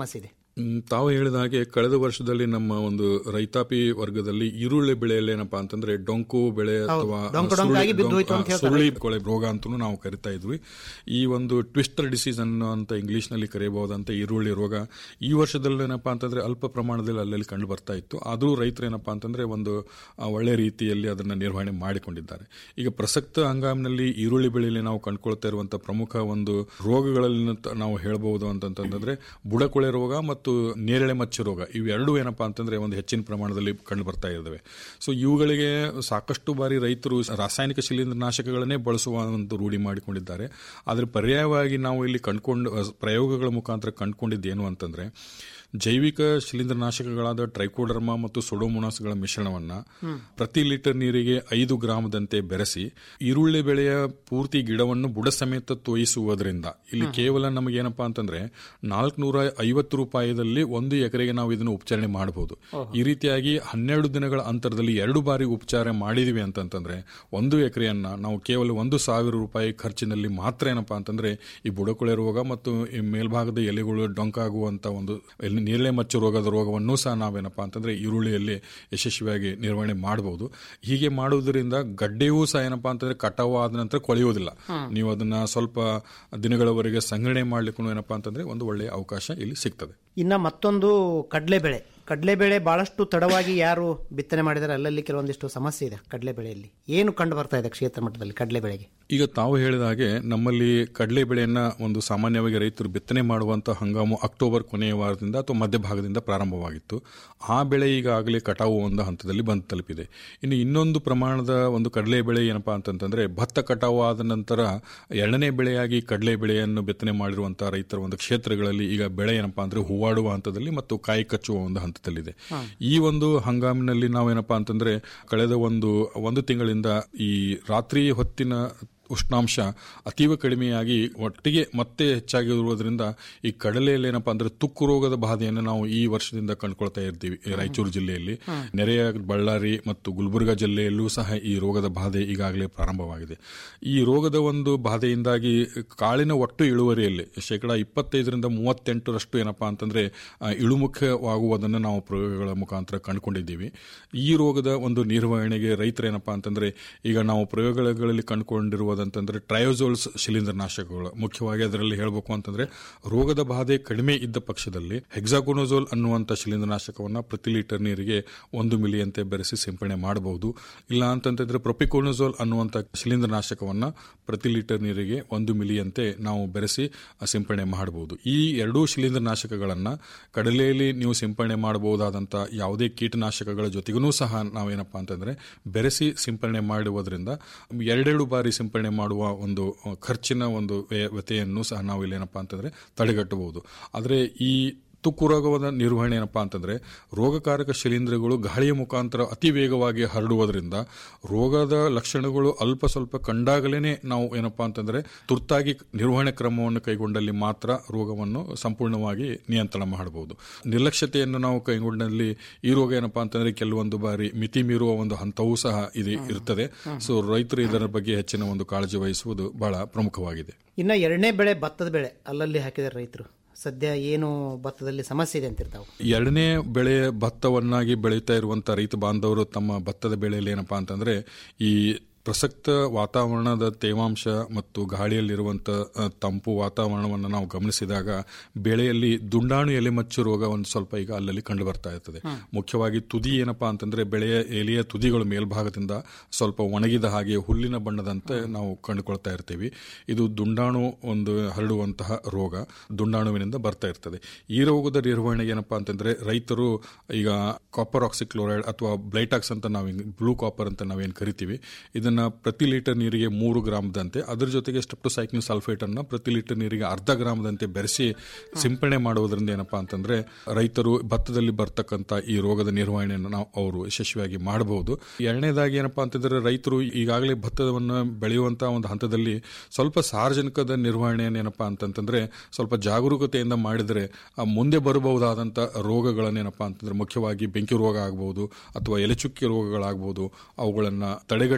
L: ಮ್, ತಾವು ಹೇಳಿದ ಹಾಗೆ ಕಳೆದ ವರ್ಷದಲ್ಲಿ ನಮ್ಮ ಒಂದು ರೈತಾಪಿ ವರ್ಗದಲ್ಲಿ ಈರುಳ್ಳಿ ಬೆಳೆಯಲ್ಲಿ ಏನಪ್ಪಾ ಅಂತಂದ್ರೆ ಡೊಂಕು ಬೆಳೆ
K: ಹೌದು.
L: ಅಥವಾ
K: ಡೊಂಕು
L: ಸುರುಳಿ-
K: ಡೊಂಕಾಗಿ ಬಿದ್ದು ಹೋಯ್ತು ಅಂತ
L: ಆ,
K: ಹೇಳ್ತಾರೆ.
L: ಸುರುಳಿ ಕೊಳೆ ರೋಗ ಅಂತಲೂ ನಾವು ಕರಿತಾ ಇದ್ವಿ ಈ ಒಂದು ಟ್ವಿಸ್ಟರ್ ಡಿಸೀಸ್ ಅನ್ನೋ ಅಂತ ಇಂಗ್ಲಿಷ್ ನಲ್ಲಿ ಕರೆಯಬಹುದಂತ ಈರುಳ್ಳಿ ರೋಗ ಈ ವರ್ಷದಲ್ಲಿ ಏನಪ್ಪಾ ಅಂತಂದ್ರೆ ಅಲ್ಪ ಪ್ರಮಾಣದಲ್ಲಿ ಅಲ್ಲಲ್ಲಿ ಕಂಡು ಬರ್ತಾ ಇತ್ತು ಆದರೂ ರೈತರು ಏನಪ್ಪಾ ಅಂತಂದ್ರೆ ಒಂದು ಆ, ಒಳ್ಳೆ ರೀತಿಯಲ್ಲಿ ಅದನ್ನ ನಿರ್ವಹಣೆ ಮಾಡಿಕೊಂಡಿದ್ದಾರೆ ಈಗ ಪ್ರಸಕ್ತ ಹಂಗಾಮಿನಲ್ಲಿ ಈರುಳ್ಳಿ ಬೆಳೆಯಲ್ಲಿ ನಾವು ಕಂಡುಕೊಳ್ತಾ ಇರುವಂತಹ ಪ್ರಮುಖ ಒಂದು ರೋಗಗಳಲ್ಲಿ ತ- ನಾವು ಹೇಳಬಹುದು ಅಂತಂತಂದ್ರೆ ಬುಡಕೊಳೆ ರೋಗ ಮತ್ತು ನೇರಳೆ ಮಚ್ಚು ರೋಗ ಇವೆರಡೂ ಏನಪ್ಪಾ ಅಂತಂದ್ರೆ ಒಂದು ಹೆಚ್ಚಿನ ಪ್ರಮಾಣದಲ್ಲಿ ಕಂಡು ಬರ್ತಾ ಇದ್ದಾವೆ ಸೊ ಇವುಗಳಿಗೆ ಸಾಕಷ್ಟು ಬಾರಿ ರೈತರು ರಾಸಾಯನಿಕ ಶಿಲೀಂಧ್ರನಾಶಕಗಳನ್ನೇ ಬಳಸುವ ಒಂದು ರೂಢಿ ಮಾಡಿಕೊಂಡಿದ್ದಾರೆ ಆದರೆ ಪರ್ಯಾಯವಾಗಿ ನಾವು ಇಲ್ಲಿ ಕಂಡುಕೊಂಡು ಪ್ರಯೋಗಗಳ ಮುಖಾಂತರ ಕಂಡುಕೊಂಡಿದ್ದೇನು ಅಂತಂದ್ರೆ ಜೈವಿಕ ಶಿಲೀಂಧ್ರನಾಶಕಗಳಾದ ಟ್ರೈಕೋಡರ್ಮಾ ಮತ್ತು ಸೊಡೋಮೊನಾಸ್ಗಳ ಮಿಶ್ರಣವನ್ನ
M: ಹ್ಮ್.
L: ಪ್ರತಿ ಲೀಟರ್ ನೀರಿಗೆ ಐದು ಗ್ರಾಮದಂತೆ ಬೆರೆಸಿ ಈರುಳ್ಳಿ ಬೆಳೆಯ ಪೂರ್ತಿ ಗಿಡವನ್ನು ಬುಡ ಸಮೇತ ತೋಯಿಸುವುದರಿಂದ ಇಲ್ಲಿ
M: ಹ್ಮ್.
L: ಕೇವಲ ನಮಗೇನಪ್ಪಾ ಅಂತಂದ್ರೆ ನಾಲ್ಕುನೂರ ಐವತ್ತು ರೂಪಾಯಿದಲ್ಲಿ ಒಂದು ಎಕರೆಗೆ ನಾವು ಇದನ್ನು ಉಪಚಾರಣೆ ಮಾಡಬಹುದು
M: ಓಹೋ.
L: ಈ ರೀತಿಯಾಗಿ ಹನ್ನೆರಡು ದಿನಗಳ ಅಂತರದಲ್ಲಿ ಎರಡು ಬಾರಿ ಉಪಚಾರ ಮಾಡಿದಿವಿ ಅಂತಂತಂದ್ರೆ ಒಂದು ಎಕರೆಯನ್ನ ನಾವು ಕೇವಲ ಒಂದು ಸಾವಿರ ರೂಪಾಯಿ ಖರ್ಚಿನಲ್ಲಿ ಮಾತ್ರ ಏನಪ್ಪಾ ಅಂತಂದ್ರೆ ಈ ಬುಡಕೊಳೆ ರೋಗ ಮತ್ತು ಈ ಮೇಲ್ಭಾಗದ ಎಲೆಗಳು ಡೊಂಕಾಗುವಂತ ಒಂದು ಎಲೆ- ನೇರಳೆ ಮಚ್ಚು ರೋಗದ ರೋಗವನ್ನು ಸಹ ನಾವೇನಪ್ಪಾ ಅಂತಂದ್ರೆ ಈರುಳ್ಳಿಯಲ್ಲಿ ಯಶಸ್ವಿಯಾಗಿ ನಿರ್ವಹಣೆ ಮಾಡಬಹುದು ಹೀಗೆ ಮಾಡುವುದರಿಂದ ಗಡ್ಡೆಯೂ ಸಹ ಏನಪ್ಪಾ ಅಂತಂದ್ರೆ ಕಟಾವು ಆದ ನಂತರ ಕೊಳೆಯುವುದಿಲ್ಲ
K: ಹ್ಮ್.
L: ನೀವು ಅದನ್ನ ಸ್ವಲ್ಪ ದಿನಗಳವರೆಗೆ ಸಂಗ್ರಹಣೆ ಮಾಡ್ಲಿಕ್ಕೂ ಏನಪ್ಪಾ ಅಂತಂದ್ರೆ ಒಂದು ಒಳ್ಳೆಯ ಅವಕಾಶ ಇಲ್ಲಿ ಸಿಗ್ತದೆ
K: ಇನ್ನ ಮತ್ತೊಂದು ಕಡಲೆಬೇಳೆ ಕಡಲೆಬೇಳೆ ಬಹಳಷ್ಟು ತಡವಾಗಿ ಯಾರು ಬಿತ್ತನೆ ಮಾಡಿದರೆ ಅಲ್ಲಲ್ಲಿ ಕೆಲವೊಂದಿಷ್ಟು ಸಮಸ್ಯೆ ಇದೆ ಕಡಲೆಬೇಳೆಯಲ್ಲಿ ಏನು ಕಂಡು ಬರ್ತಾ ಇದೆ ಕ್ಷೇತ್ರ ಮಟ್ಟದಲ್ಲಿ ಕಡಲೆಬೇಳೆಗೆ
L: ಈಗ ತಾವು ಹೇಳಿದ ಹಾಗೆ ನಮ್ಮಲ್ಲಿ ಕಡಲೆ ಬೆಳೆಯನ್ನ ಒಂದು ಸಾಮಾನ್ಯವಾಗಿ ರೈತರು ಬಿತ್ತನೆ ಮಾಡುವಂತ ಹಂಗಾಮು ಅಕ್ಟೋಬರ್ ಕೊನೆಯ ವಾರದಿಂದ ಅಥವಾ ಮಧ್ಯಭಾಗದಿಂದ ಪ್ರಾರಂಭವಾಗಿತ್ತು ಆ ಬೆಳೆ ಈಗಾಗಲೇ ಕಟಾವು ಒಂದು ಹಂತದಲ್ಲಿ ಬಂದು ತಲುಪಿದೆ ಇನ್ನು ಇನ್ನೊಂದು ಪ್ರಮಾಣದ ಒಂದು ಕಡಲೆ ಬೆಳೆ ಏನಪ್ಪಾ ಅಂತಂತಂದ್ರೆ ಭತ್ತ ಕಟಾವು ಆದ ನಂತರ ಎರಡನೇ ಬೆಳೆಯಾಗಿ ಕಡಲೆ ಬೆಳೆಯನ್ನು ಬಿತ್ತನೆ ಮಾಡಿರುವಂತಹ ರೈತರ ಒಂದು ಕ್ಷೇತ್ರಗಳಲ್ಲಿ ಈಗ ಬೆಳೆ ಏನಪ್ಪಾ ಅಂದ್ರೆ ಹೂವಾಡುವ ಹಂತದಲ್ಲಿ ಮತ್ತು ಕಾಯಿ ಕಚ್ಚುವ ಒಂದು ಹಂತದಲ್ಲಿದೆ ಈ ಒಂದು ಹಂಗಾಮಿನಲ್ಲಿ ನಾವೇನಪ್ಪಾ ಅಂತಂದ್ರೆ ಕಳೆದ ಒಂದು ಒಂದು ತಿಂಗಳಿಂದ ಈ ರಾತ್ರಿ ಹೊತ್ತಿನ ಉಷ್ಣಾಂಶ ಅತೀವ ಕಡಿಮೆಯಾಗಿ ಒಟ್ಟಿಗೆ ಮತ್ತೆ ಹೆಚ್ಚಾಗಿರುವುದರಿಂದ ಈ ಕಡಲೆಯಲ್ಲಿ ಏನಪ್ಪಾ ಅಂದ್ರೆ ತುಕ್ಕು ರೋಗದ ಬಾಧೆಯನ್ನು ನಾವು ಈ ವರ್ಷದಿಂದ ಕಂಡುಕೊಳ್ತಾ ಇರ್ತೀವಿ ಈ ರಾಯಚೂರು ಜಿಲ್ಲೆಯಲ್ಲಿ
M: ಹ್ಮ್.
L: ನೆರೆಯ ಬಳ್ಳಾರಿ ಮತ್ತು ಗುಲ್ಬರ್ಗಾ ಜಿಲ್ಲೆಯಲ್ಲೂ ಸಹ ಈ ರೋಗದ ಬಾಧೆ ಈಗಾಗಲೇ ಪ್ರಾರಂಭವಾಗಿದೆ ಈ ರೋಗದ ಒಂದು ಬಾಧೆಯಿಂದಾಗಿ ಕಾಳಿನ ಒಟ್ಟು ಇಳುವರಿಯಲ್ಲಿ ಶೇಕಡಾ ಇಪ್ಪತ್ತೈದರಿಂದ ಮೂವತ್ತೆಂಟರಷ್ಟು ಏನಪ್ಪಾ ಅಂತಂದ್ರೆ ಆ, ಇಳುಮುಖವಾಗುವುದನ್ನು ನಾವು ಪ್ರಯೋಗಗಳ ಮುಖಾಂತರ ಕಂಡುಕೊಂಡಿದ್ದೀವಿ ಈ ರೋಗದ ಒಂದು ನಿರ್ವಹಣೆಗೆ ರೈತರು ಏನಪ್ಪಾ ಅಂತಂದ್ರೆ ಈಗ ನಾವು ಪ್ರಯೋಗಗಳಲ್ಲಿ ಕಂಡುಕೊಂಡಿರುವುದಂತಂದ್ರೆ ಟ್ರಯೋಸೋಲ್ಸ್ ಶಿಲೀಂಧ್ರನಾಶಕಗಳು ಮುಖ್ಯವಾಗಿ ಅದರಲ್ಲಿ ಹೇಳಬೇಕು ಅಂತಂದ್ರೆ ರೋಗದ ಬಾಧೆ ಕಡಿಮೆ ಇದ್ದ ಪಕ್ಷದಲ್ಲಿ ಹೆಕ್ಸಾಗೋನೋಸೋಲ್ ಅನ್ನುವಂಥ ಶಿಲೀಂಧ್ರನಾಶಕವನ್ನ ಪ್ರತಿ ಲೀಟರ್ ನೀರಿಗೆ ಒಂದು ಮಿಲಿಯಂತೆ ಬೆರೆಸಿ ಸಿಂಪಡಣೆ ಮಾಡಬಹುದು ಇಲ್ಲ ಅಂತಂತಂದ್ರೆ ಪ್ರೊಪಿಕೋನೋಸೋಲ್ ಅನ್ನುವಂಥ ಶಿಲೀಂಧ್ರನಾಶಕವನ್ನ ಪ್ರತಿ ಲೀಟರ್ ನೀರಿಗೆ ಒಂದು ಮಿಲಿಯಂತೆ ನಾವು ಬೆರೆಸಿ ಆ, ಸಿಂಪಡಣೆ ಮಾಡಬಹುದು ಈ ಎರಡೂ ಶಿಲೀಂಧ್ರನಾಶಕಗಳನ್ನ ಕಡಲೆಯಲ್ಲಿ ನೀವು ಸಿಂಪಡಣೆ ಮಾಡಬಹುದಾದಂಥ ಯಾವುದೇ ಕೀಟನಾಶಕಗಳ ಜೊತೆಗೂ ಸಹ ನಾವೇನಪ್ಪಾ ಅಂತಂದ್ರೆ ಬೆರೆಸಿ ಸಿಂಪಡಣೆ ಮಾಡುವುದರಿಂದ ಎರಡೆರಡು ಬಾರಿ ಸಿಂಪಡಣೆ ಮಾಡುವ ಒಂದು ಅಹ್, ಖರ್ಚಿನ ಒಂದು ವ್ಯ- ವ್ಯತೆಯನ್ನು ಸಹ ನಾವು ಇಲ್ಲಿ ಏನಪ್ಪಾ ಅಂತಂದ್ರೆ ತಡೆಗಟ್ಟಬಹುದು ಆದರೆ ಈ ತುಕ್ಕು ರೋಗದ ನಿರ್ವಹಣೆ ಏನಪ್ಪಾ ಅಂತಂದ್ರೆ ರೋಗಕಾರಕ ಶಿಲೀಂಧ್ರಗಳು ಗಾಳಿಯ ಮುಖಾಂತರ ಅತಿ ವೇಗವಾಗಿ ಹರಡುವುದರಿಂದ ರೋಗದ ಲಕ್ಷಣಗಳು ಅಲ್ಪ ಸ್ವಲ್ಪ ಕಂಡಾಗಲೇ ನಾವು ಏನಪ್ಪಾ ಅಂತಂದ್ರೆ ತುರ್ತಾಗಿ ನಿರ್ವಹಣೆ ಕ್ರಮವನ್ನು ಕೈಗೊಂಡಲ್ಲಿ ಮಾತ್ರ ರೋಗವನ್ನು ಸಂಪೂರ್ಣವಾಗಿ ನಿಯಂತ್ರಣ ಮಾಡಬಹುದು ನಿರ್ಲಕ್ಷ್ಯತೆಯನ್ನು ನಾವು ಕೈಗೊಂಡಲ್ಲಿ ಈ ರೋಗ ಏನಪ್ಪಾ ಅಂತಂದ್ರೆ ಕೆಲವೊಂದು ಬಾರಿ ಮಿತಿ ಮೀರುವ ಒಂದು ಹಂತವೂ ಸಹ ಇದು ಇರ್ತದೆ ಸೊ ರೈತರು ಇದರ ಬಗ್ಗೆ ಹೆಚ್ಚಿನ ಒಂದು ಕಾಳಜಿ ವಹಿಸುವುದು ಬಹಳ ಪ್ರಮುಖವಾಗಿದೆ
K: ಇನ್ನ ಎರಡನೇ ಬೆಳೆ ಭತ್ತದ ಬೆಳೆ ಅಲ್ಲಲ್ಲಿ ಹಾಕಿದ್ದಾರೆ ರೈತರು ಸದ್ಯ ಏನು ಭತ್ತದಲ್ಲಿ ಸಮಸ್ಯೆ ಇದೆ ಅಂತಿರ್ತಾವೆ
L: ಎರಡನೇ ಬೆಳೆ ಭತ್ತವನ್ನಾಗಿ ಬೆಳೀತಾ ಇರುವಂತ ರೈತ ಬಾಂಧವರು ತಮ್ಮ ಭತ್ತದ ಬೆಳೆಯಲ್ಲಿ ಏನಪ್ಪಾ ಅಂತಂದ್ರೆ ಈ ಪ್ರಸಕ್ತ ವಾತಾವರಣದ ತೇವಾಂಶ ಮತ್ತು ಗಾಳಿಯಲ್ಲಿರುವಂತ ಅ, ತಂಪು ವಾತಾವರಣವನ್ನು ನಾವು ಗಮನಿಸಿದಾಗ ಬೆಳೆಯಲ್ಲಿ ದುಂಡಾಣು ಎಲೆಮಚ್ಚು ರೋಗ ಒಂದು ಸ್ವಲ್ಪ ಈಗ ಅಲ್ಲಲ್ಲಿ ಕಂಡು ಬರ್ತಾ ಇರ್ತದೆ ಮುಖ್ಯವಾಗಿ ತುದಿ ಏನಪ್ಪಾ ಅಂತಂದ್ರೆ ಬೆಳೆಯ ಎಲೆಯ ತುದಿಗಳು ಮೇಲ್ಭಾಗದಿಂದ ಸ್ವಲ್ಪ ಒಣಗಿದ ಹಾಗೆ ಹುಲ್ಲಿನ ಬಣ್ಣದಂತೆ ನಾವು ಕಂಡುಕೊಳ್ತಾ ಇರ್ತೀವಿ ಇದು ದುಂಡಾಣು ಒಂದು ಹರಡುವಂತಹ ರೋಗ ದುಂಡಾಣುವಿನಿಂದ ಬರ್ತಾ ಇರ್ತದೆ ಈ ರೋಗದ ನಿರ್ವಹಣೆಗೆ ಏನಪ್ಪಾ ಅಂತಂದ್ರೆ ರೈತರು ಈಗ ಕಾಪರ್ ಆಕ್ಸಿಕ್ಲೋರೈಡ್ ಅಥವಾ ಬ್ಲೈಟಾಕ್ಸ್ ಅಂತ ನಾವು ಬ್ಲೂ ಕಾಪರ್ ಅಂತ ನಾವೇನು ಕರಿತೀವಿ ಇದನ್ನ ಪ್ರತಿ ಲೀಟರ್ ನೀರಿಗೆ ಮೂರು ಗ್ರಾಮದಂತೆ ಅದರ ಜೊತೆಗೆ ಸ್ಟೆಪ್ಟೋಸೈಕ್ಲಿನ್ ಸಲ್ಫೇಟ್ ಅನ್ನ ಪ್ರತಿ ಲೀಟರ್ ನೀರಿಗೆ ಅರ್ಧ ಗ್ರಾಮದಂತೆ ಬೆರೆಸಿ ಸಿಂಪಡಣೆ ಮಾಡುವುದರಿಂದ ಏನಪ್ಪಾ ಅಂತಂದ್ರೆ ರೈತರು ಭತ್ತದಲ್ಲಿ ಬರ್ತಕ್ಕಂಥ ಈ ರೋಗದ ನಿರ್ವಹಣೆಯನ್ನು ನಾವು ಅವರು ಯಶಸ್ವಿಯಾಗಿ ಮಾಡಬಹುದು ಎರಡನೇದಾಗಿ ಏನಪ್ಪಾ ಅಂತಂದ್ರೆ ರೈತರು ಈಗಾಗಲೇ ಭತ್ತವನ್ನು ಬೆಳೆಯುವಂತಹ ಒಂದು ಹಂತದಲ್ಲಿ ಸ್ವಲ್ಪ ಸಾರ್ವಜನಿಕದ ನಿರ್ವಹಣೆಯನ್ನು ಏನಪ್ಪಾ ಅಂತಂತಂದ್ರೆ ಸ್ವಲ್ಪ ಜಾಗರೂಕತೆಯಿಂದ ಮಾಡಿದರೆ ಆ ಮುಂದೆ ಬರಬಹುದಾದಂಥ ರೋಗಗಳನ್ನೇನಪ್ಪಾ ಅಂತಂದ್ರೆ ಮುಖ್ಯವಾಗಿ ಬೆಂಕಿ ರೋಗ ಆಗಬಹುದು ಅಥವಾ ಎಲೆಚುಕ್ಕಿ ರೋಗಗಳಾಗಬಹುದು ಅವುಗಳನ್ನು ತಡೆಗಟ್ಟುಗಳಲ್ಲಿ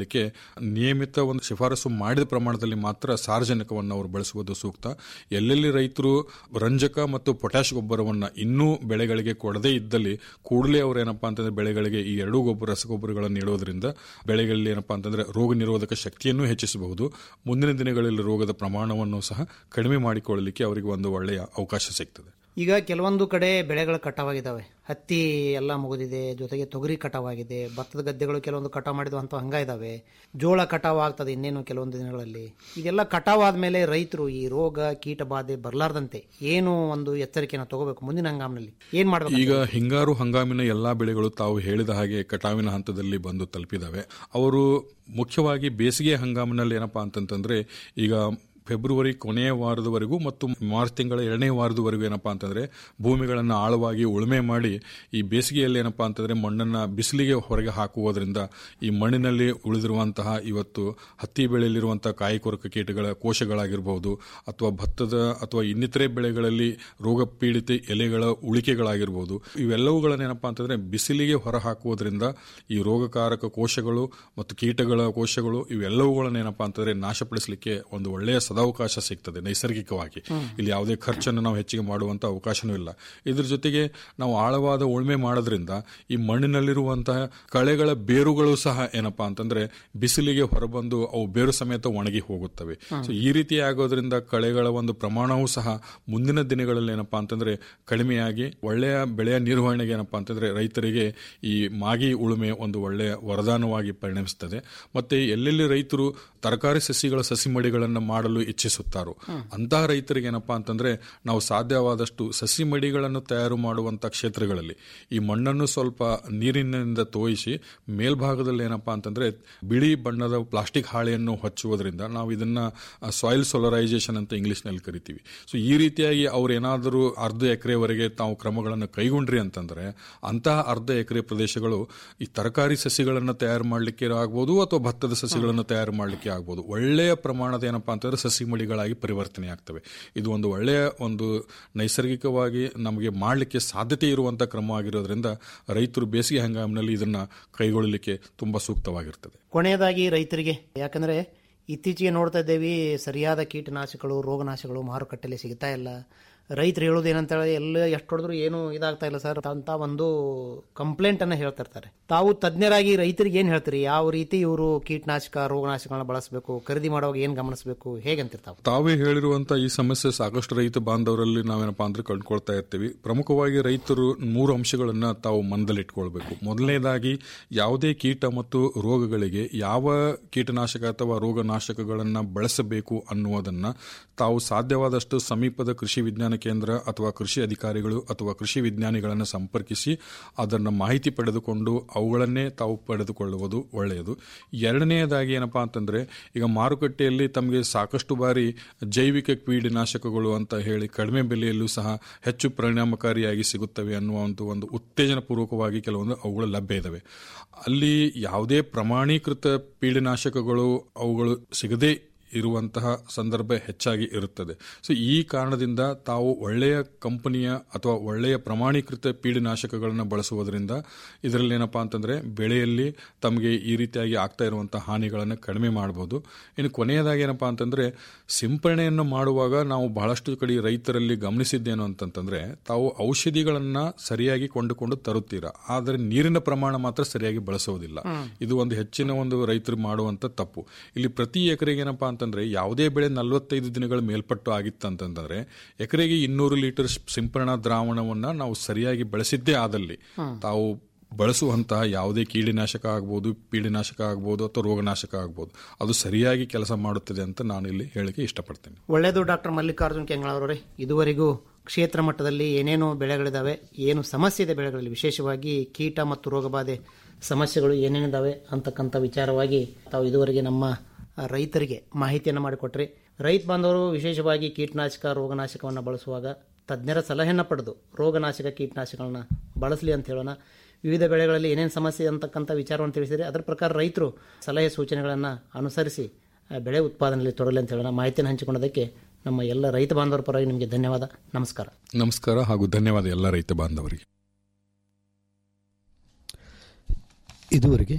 L: ಮಾಡಲಿಕ್ಕೆ ನಿಯಮಿತ ಒಂದು ಶಿಫಾರಸು ಮಾಡಿದ ಪ್ರಮಾಣದಲ್ಲಿ ಮಾತ್ರ ಸಾರ್ವಜನಿಕವನ್ನು ಅವರು ಬಳಸುವುದು ಸೂಕ್ತ ಎಲ್ಲೆಲ್ಲಿ ರೈತರು ರಂಜಕ ಮತ್ತು ಪೊಟ್ಯಾಶ್ ಗೊಬ್ಬರವನ್ನು ಇನ್ನೂ ಬೆಳೆಗಳಿಗೆ ಕೊಡದೇ ಇದ್ದಲ್ಲಿ ಕೂಡಲೇ ಅವರು ಏನಪ್ಪಾ ಅಂತಂದ್ರೆ ಬೆಳೆಗಳಿಗೆ ಈ ಎರಡೂ ಗೊಬ್ಬರ ರಸಗೊಬ್ಬರಗಳನ್ನು ನೀಡೋದ್ರಿಂದ ಬೆಳೆಗಳಲ್ಲಿ ಏನಪ್ಪಾ ಅಂತಂದ್ರೆ ರೋಗ ನಿರೋಧಕ ಶಕ್ತಿಯನ್ನು ಹೆಚ್ಚಿಸಬಹುದು ಮುಂದಿನ ದಿನಗಳಲ್ಲಿ ರೋಗದ ಪ್ರಮಾಣವನ್ನು ಸಹ ಕಡಿಮೆ ಮಾಡಿಕೊಳ್ಳಲಿಕ್ಕೆ ಅವರಿಗೆ ಒಂದು ಒಳ್ಳೆಯ ಅವಕಾಶ ಸಿಗ್ತದೆ
K: ಈಗ ಕೆಲವೊಂದು ಕಡೆ ಬೆಳೆಗಳು ಕಟಾವಾಗಿದ್ದಾವೆ ಹತ್ತಿ ಎಲ್ಲ ಮುಗಿದಿದೆ ಜೊತೆಗೆ ತೊಗರಿ ಕಟಾವಾಗಿದೆ ಭತ್ತದ ಗದ್ದೆಗಳು ಕೆಲವೊಂದು ಕಟಾವು ಮಾಡಿದ ಅಂತ ಹಂಗ ಇದಾವೆ ಜೋಳ ಕಟಾವು ಆಗ್ತದೆ ಇನ್ನೇನು ಕೆಲವೊಂದು ದಿನಗಳಲ್ಲಿ ಇದೆಲ್ಲ ಕಟಾವು ಆದ್ಮೇಲೆ ರೈತರು ಈ ರೋಗ ಕೀಟ ಬಾಧೆ ಬರಲಾರ್ದಂತೆ ಏನು ಒಂದು ಎಚ್ಚರಿಕೆಯನ್ನು ತಗೋಬೇಕು ಮುಂದಿನ ಹಂಗಾಮಿನಲ್ಲಿ ಏನ್ ಮಾಡ್ಬೇಕು
L: ಈಗ ಹಿಂಗಾರು ಹಂಗಾಮಿನ ಎಲ್ಲಾ ಬೆಳೆಗಳು ತಾವು ಹೇಳಿದ ಹಾಗೆ ಕಟಾವಿನ ಹಂತದಲ್ಲಿ ಬಂದು ತಲುಪಿದಾವೆ ಅವರು ಮುಖ್ಯವಾಗಿ ಬೇಸಿಗೆ ಹಂಗಾಮಿನಲ್ಲಿ ಏನಪ್ಪಾ ಅಂತಂತಂದ್ರೆ ಈಗ ಫೆಬ್ರವರಿ ಕೊನೆಯ ವಾರದವರೆಗೂ ಮತ್ತು ಮಾರ್ಚ್ ತಿಂಗಳ ಎರಡನೇ ವಾರದವರೆಗೂ ಏನಪ್ಪಾ ಅಂತಂದ್ರೆ ಭೂಮಿಗಳನ್ನು ಆಳವಾಗಿ ಉಳುಮೆ ಮಾಡಿ ಈ ಬೇಸಿಗೆಯಲ್ಲಿ ಏನಪ್ಪಾ ಅಂತಂದ್ರೆ ಮಣ್ಣನ್ನ ಬಿಸಿಲಿಗೆ ಹೊರಗೆ ಹಾಕುವುದರಿಂದ ಈ ಮಣ್ಣಿನಲ್ಲಿ ಉಳಿದಿರುವಂತಹ ಇವತ್ತು ಹತ್ತಿ ಬೆಳೆಯಲ್ಲಿರುವಂತಹ ಕಾಯಿ ಕೊರಕ ಕೀಟಗಳ ಕೋಶಗಳಾಗಿರಬಹುದು ಅಥವಾ ಭತ್ತದ ಅಥವಾ ಇನ್ನಿತರೆ ಬೆಳೆಗಳಲ್ಲಿ ರೋಗ ಪೀಡಿತ ಎಲೆಗಳ ಉಳಿಕೆಗಳಾಗಿರ್ಬೋದು ಇವೆಲ್ಲವುಗಳನ್ನ ಏನಪ್ಪಾ ಅಂತಂದ್ರೆ ಬಿಸಿಲಿಗೆ ಹೊರ ಹಾಕುವುದರಿಂದ ಈ ರೋಗಕಾರಕ ಕೋಶಗಳು ಮತ್ತು ಕೀಟಗಳ ಕೋಶಗಳು ಇವೆಲ್ಲವುಗಳನ್ನ ಏನಪ್ಪಾ ಅಂತಂದ್ರೆ ನಾಶಪಡಿಸಲಿಕ್ಕೆ ಒಂದು ಒಳ್ಳೆಯ ಸದಾವಕಾಶ ಸಿಗ್ತದೆ ನೈಸರ್ಗಿಕವಾಗಿ ಇಲ್ಲಿ ಯಾವುದೇ ಖರ್ಚನ್ನು ನಾವು ಹೆಚ್ಚಿಗೆ ಮಾಡುವಂತ ಅವಕಾಶನೂ ಇಲ್ಲ ಇದ್ರ ಜೊತೆಗೆ ನಾವು ಆಳವಾದ ಉಳುಮೆ ಮಾಡೋದ್ರಿಂದ ಈ ಮಣ್ಣಿನಲ್ಲಿರುವಂತಹ ಕಳೆಗಳ ಬೇರುಗಳು ಸಹ ಏನಪ್ಪಾ ಅಂತಂದ್ರೆ ಬಿಸಿಲಿಗೆ ಹೊರಬಂದು ಅವು ಬೇರು ಸಮೇತ ಒಣಗಿ ಹೋಗುತ್ತವೆ ಸೊ ಈ ರೀತಿ ಆಗೋದ್ರಿಂದ ಕಳೆಗಳ ಒಂದು ಪ್ರಮಾಣವೂ ಸಹ ಮುಂದಿನ ದಿನಗಳಲ್ಲಿ ಏನಪ್ಪಾ ಅಂತಂದ್ರೆ ಕಡಿಮೆಯಾಗಿ ಒಳ್ಳೆಯ ಬೆಳೆಯ ನಿರ್ವಹಣೆಗೆ ಏನಪ್ಪಾ ಅಂತಂದ್ರೆ ರೈತರಿಗೆ ಈ ಮಾಗಿ ಉಳುಮೆ ಒಂದು ಒಳ್ಳೆಯ ವರದಾನವಾಗಿ ಪರಿಣಮಿಸುತ್ತದೆ ಮತ್ತೆ ಎಲ್ಲೆಲ್ಲಿ ರೈತರು ತರಕಾರಿ ಸಸಿಗಳ ಸಸಿ ಮಡಿಗಳನ್ನು ಮಾಡಲು ಇಚ್ಛಿಸುತ್ತಾರೋ ಅಂತಹ ರೈತರಿಗೆ ಏನಪ್ಪಾ ಅಂತಂದ್ರೆ ನಾವು ಸಾಧ್ಯವಾದಷ್ಟು ಸಸಿ ಮಡಿಗಳನ್ನು ತಯಾರು ಮಾಡುವಂತ ಕ್ಷೇತ್ರಗಳಲ್ಲಿ ಈ ಮಣ್ಣನ್ನು ಸ್ವಲ್ಪ ನೀರಿನಿಂದ ತೋಯಿಸಿ ಮೇಲ್ಭಾಗದಲ್ಲಿ ಏನಪ್ಪಾ ಅಂತಂದ್ರೆ ಬಿಳಿ ಬಣ್ಣದ ಪ್ಲಾಸ್ಟಿಕ್ ಹಾಳೆಯನ್ನು ಹಚ್ಚುವುದರಿಂದ ನಾವು ಇದನ್ನ ಸಾಯಿಲ್ ಸೋಲರೈಸೇಷನ್ ಅಂತ ಇಂಗ್ಲಿಷ್ ನಲ್ಲಿ ಕರಿತೀವಿ ಸೊ ಈ ರೀತಿಯಾಗಿ ಅವ್ರು ಏನಾದರೂ ಅರ್ಧ ಎಕರೆವರೆಗೆ ತಾವು ಕ್ರಮಗಳನ್ನು ಕೈಗೊಂಡ್ರಿ ಅಂತಂದ್ರೆ ಅಂತಹ ಅರ್ಧ ಎಕರೆ ಪ್ರದೇಶಗಳು ಈ ತರಕಾರಿ ಸಸಿಗಳನ್ನು ತಯಾರು ಮಾಡಲಿಕ್ಕೆ ಆಗ್ಬೋದು ಅಥವಾ ಭತ್ತದ ಸಸಿಗಳನ್ನು ತಯಾರು ಮಾಡಲಿಕ್ಕೆ ಆಗ್ಬೋದು ಒಳ್ಳೆಯ ಪ್ರಮಾಣದ ಏನಪ್ಪಾ ಅಂತಂದ್ರೆ ಸಸಿ ಮಡಿಗಳಾಗಿ ಪರಿವರ್ತನೆ ಆಗ್ತವೆ ಇದು ಒಂದು ಒಳ್ಳೆಯ ಒಂದು ನೈಸರ್ಗಿಕವಾಗಿ ನಮಗೆ ಮಾಡಲಿಕ್ಕೆ ಸಾಧ್ಯತೆ ಇರುವಂತ ಕ್ರಮ ಆಗಿರೋದ್ರಿಂದ ರೈತರು ಬೇಸಿಗೆ ಹಂಗಾಮಿನಲ್ಲಿ ಇದನ್ನ ಕೈಗೊಳ್ಳಲಿಕ್ಕೆ ತುಂಬಾ ಸೂಕ್ತವಾಗಿರ್ತದೆ
K: ಕೊನೆಯದಾಗಿ ರೈತರಿಗೆ ಯಾಕಂದ್ರೆ ಇತ್ತೀಚೆಗೆ ನೋಡ್ತಾ ಇದ್ದೇವೆ ಸರಿಯಾದ ಕೀಟನಾಶಕಗಳು ರೋಗನಾಶಕಗಳು ಮಾರುಕಟ್ಟೆಯಲ್ಲಿ ಸಿಗ್ತಾ ಇಲ್ಲ ರೈತರು ಹೇಳೋದು ಏನಂತ ಹೇಳಿ ಎಲ್ಲ ಎಷ್ಟು ಹೊಡೆದ್ರು ಏನು ಇದಾಗ್ತಾ ಇಲ್ಲ ಸರ್ ಅಂತ ಒಂದು ಕಂಪ್ಲೇಂಟ್ ಅನ್ನ ಹೇಳ್ತಾ ಇರ್ತಾರೆ ತಾವು ತಜ್ಞರಾಗಿ ರೈತರಿಗೆ ಏನ್ ಹೇಳ್ತೀರಿ ಯಾವ ರೀತಿ ಇವರು ಕೀಟನಾಶಕ ರೋಗನಾಶಕಗಳನ್ನ ಬಳಸಬೇಕು ಖರೀದಿ ಮಾಡುವಾಗ ಏನ್ ಗಮನಿಸಬೇಕು ಹೇಗಂತಿರ್ತಾವೆ
L: ತಾವೇ ಹೇಳಿರುವಂತ ಈ ಸಮಸ್ಯೆ ಸಾಕಷ್ಟು ರೈತ ಬಾಂಧವರಲ್ಲಿ ನಾವೇನಪ್ಪಾ ಅಂದ್ರೆ ಕಂಡುಕೊಳ್ತಾ ಇರ್ತೀವಿ ಪ್ರಮುಖವಾಗಿ ರೈತರು ಮೂರು ಅಂಶಗಳನ್ನ ತಾವು ಮನದಲ್ಲಿಟ್ಕೊಳ್ಬೇಕು ಮೊದಲನೇದಾಗಿ ಯಾವುದೇ ಕೀಟ ಮತ್ತು ರೋಗಗಳಿಗೆ ಯಾವ ಕೀಟನಾಶಕ ಅಥವಾ ರೋಗನಾಶಕಗಳನ್ನ ಬಳಸಬೇಕು ಅನ್ನುವುದನ್ನ ತಾವು ಸಾಧ್ಯವಾದಷ್ಟು ಸಮೀಪದ ಕೃಷಿ ವಿಜ್ಞಾನ ಕೇಂದ್ರ ಅಥವಾ ಕೃಷಿ ಅಧಿಕಾರಿಗಳು ಅಥವಾ ಕೃಷಿ ವಿಜ್ಞಾನಿಗಳನ್ನು ಸಂಪರ್ಕಿಸಿ ಅದನ್ನು ಮಾಹಿತಿ ಪಡೆದುಕೊಂಡು ಅವುಗಳನ್ನೇ ತಾವು ಪಡೆದುಕೊಳ್ಳುವುದು ಒಳ್ಳೆಯದು ಎರಡನೆಯದಾಗಿ ಏನಪ್ಪಾ ಅಂತಂದ್ರೆ ಈಗ ಮಾರುಕಟ್ಟೆಯಲ್ಲಿ ತಮಗೆ ಸಾಕಷ್ಟು ಬಾರಿ ಜೈವಿಕ ಕೀಟನಾಶಕಗಳು ಅಂತ ಹೇಳಿ ಕಡಿಮೆ ಬೆಲೆಯಲ್ಲೂ ಸಹ ಹೆಚ್ಚು ಪರಿಣಾಮಕಾರಿಯಾಗಿ ಸಿಗುತ್ತವೆ ಅನ್ನುವ ಒಂದು ಒಂದು ಉತ್ತೇಜನ ಪೂರ್ವಕವಾಗಿ ಕೆಲವೊಂದು ಅವುಗಳು ಲಭ್ಯ ಇದಾವೆ ಅಲ್ಲಿ ಯಾವುದೇ ಪ್ರಮಾಣೀಕೃತ ಪೀಡನಾಶಕಗಳು ಅವುಗಳು ಸಿಗದೇ ಇರುವಂತಹ ಸಂದರ್ಭ ಹೆಚ್ಚಾಗಿ ಇರುತ್ತದೆ ಸೊ ಈ ಕಾರಣದಿಂದ ತಾವು ಒಳ್ಳೆಯ ಕಂಪನಿಯ ಅಥವಾ ಒಳ್ಳೆಯ ಪ್ರಮಾಣೀಕೃತ ಪೀಡನಾಶಕಗಳನ್ನು ಬಳಸುವುದರಿಂದ ಇದರಲ್ಲಿ ಏನಪ್ಪಾ ಅಂತಂದ್ರೆ ಬೆಳೆಯಲ್ಲಿ ತಮಗೆ ಈ ರೀತಿಯಾಗಿ ಆಗ್ತಾ ಇರುವಂತಹ ಹಾನಿಗಳನ್ನು ಕಡಿಮೆ ಮಾಡಬಹುದು ಇನ್ನು ಕೊನೆಯದಾಗಿ ಏನಪ್ಪಾ ಅಂತಂದ್ರೆ ಸಿಂಪರಣೆಯನ್ನು ಮಾಡುವಾಗ ನಾವು ಬಹಳಷ್ಟು ಕಡೆ ರೈತರಲ್ಲಿ ಗಮನಿಸಿದ್ದೇನು ಅಂತಂತಂದ್ರೆ ತಾವು ಔಷಧಿಗಳನ್ನ ಸರಿಯಾಗಿ ಕೊಂಡುಕೊಂಡು ತರುತ್ತೀರಾ ಆದರೆ ನೀರಿನ ಪ್ರಮಾಣ ಮಾತ್ರ ಸರಿಯಾಗಿ ಬಳಸುವುದಿಲ್ಲ ಇದು ಒಂದು ಹೆಚ್ಚಿನ ಒಂದು ರೈತರು ಮಾಡುವಂತ ತಪ್ಪು ಇಲ್ಲಿ ಪ್ರತಿ ಎಕರೆಗೆ ಏನಪ್ಪಾ ಅಂತಂದ್ರೆ ಯಾವುದೇ ಬೆಳೆ ನಲವತ್ತೈದು ದಿನಗಳ ಮೇಲ್ಪಟ್ಟು ಆಗಿತ್ತಂತಂದ್ರೆ ಎಕರೆಗೆ ಇನ್ನೂರು ಲೀಟರ್ ಸಿಂಪರಣಾ ದ್ರಾವಣವನ್ನ ನಾವು ಸರಿಯಾಗಿ ಬಳಸಿದ್ದೇ ಆದಲ್ಲಿ ತಾವು ಬಳಸುವಂತಹ ಯಾವುದೇ ಕೀಟನಾಶಕ ಆಗ್ಬೋದು ಪೀಡನಾಶಕ ಆಗ್ಬೋದು ಅಥವಾ ರೋಗನಾಶಕ ಆಗ್ಬೋದು ಅದು ಸರಿಯಾಗಿ ಕೆಲಸ ಮಾಡುತ್ತದೆ ಅಂತ ನಾನು ಇಲ್ಲಿ ಹೇಳಿಕೆ ಇಷ್ಟಪಡ್ತೇನೆ
K: ಒಳ್ಳೆಯದು ಡಾಕ್ಟರ್ ಮಲ್ಲಿಕಾರ್ಜುನ್ ಕೆಂಗಳವರೇ ಇದುವರೆಗೂ ಕ್ಷೇತ್ರ ಮಟ್ಟದಲ್ಲಿ ಏನೇನು ಬೆಳೆಗಳಿದಾವೆ ಏನು ಸಮಸ್ಯೆ ಇದೆ ಬೆಳೆಗಳಲ್ಲಿ ವಿಶೇಷವಾಗಿ ಕೀಟ ಮತ್ತು ರೋಗಬಾಧೆ ಸಮಸ್ಯೆಗಳು ಏನೇನಿದಾವೆ ಅಂತಕ್ಕಂಥ ವಿಚಾರವಾಗಿ ತಾವು ಇದುವರೆಗೆ ನಮ್ಮ ರೈತರಿಗೆ ಮಾಹಿತಿಯನ್ನು ಮಾಡಿಕೊಟ್ರಿ ರೈತ ಬಾಂಧವರು ವಿಶೇಷವಾಗಿ ಕೀಟನಾಶಕ ರೋಗನಾಶಕವನ್ನು ಬಳಸುವಾಗ ತಜ್ಞರ ಸಲಹೆಯನ್ನು ಪಡೆದು ರೋಗನಾಶಕ ಕೀಟನಾಶಕಗಳನ್ನ ಬಳಸಲಿ ಅಂತ ಹೇಳೋಣ ವಿವಿಧ ಬೆಳೆಗಳಲ್ಲಿ ಏನೇನು ಸಮಸ್ಯೆ ಅಂತಕ್ಕಂಥ ವಿಚಾರವನ್ನು ತಿಳಿಸಿದರೆ ಅದರ ಪ್ರಕಾರ ರೈತರು ಸಲಹೆ ಸೂಚನೆಗಳನ್ನು ಅನುಸರಿಸಿ ಆ, ಬೆಳೆ ಉತ್ಪಾದನೆಯಲ್ಲಿ ತೊಡಲಿ ಅಂತ ಹೇಳೋಣ ಮಾಹಿತಿಯನ್ನು ಹಂಚಿಕೊಂಡದಕ್ಕೆ ನಮ್ಮ ಎಲ್ಲ ರೈತ ಬಾಂಧವರ ಪರವಾಗಿ ನಿಮಗೆ ಧನ್ಯವಾದ ನಮಸ್ಕಾರ
L: ನಮಸ್ಕಾರ ಹಾಗೂ ಧನ್ಯವಾದ ಎಲ್ಲ ರೈತ ಬಾಂಧವರಿಗೆ
A: ಇದುವರೆಗೆ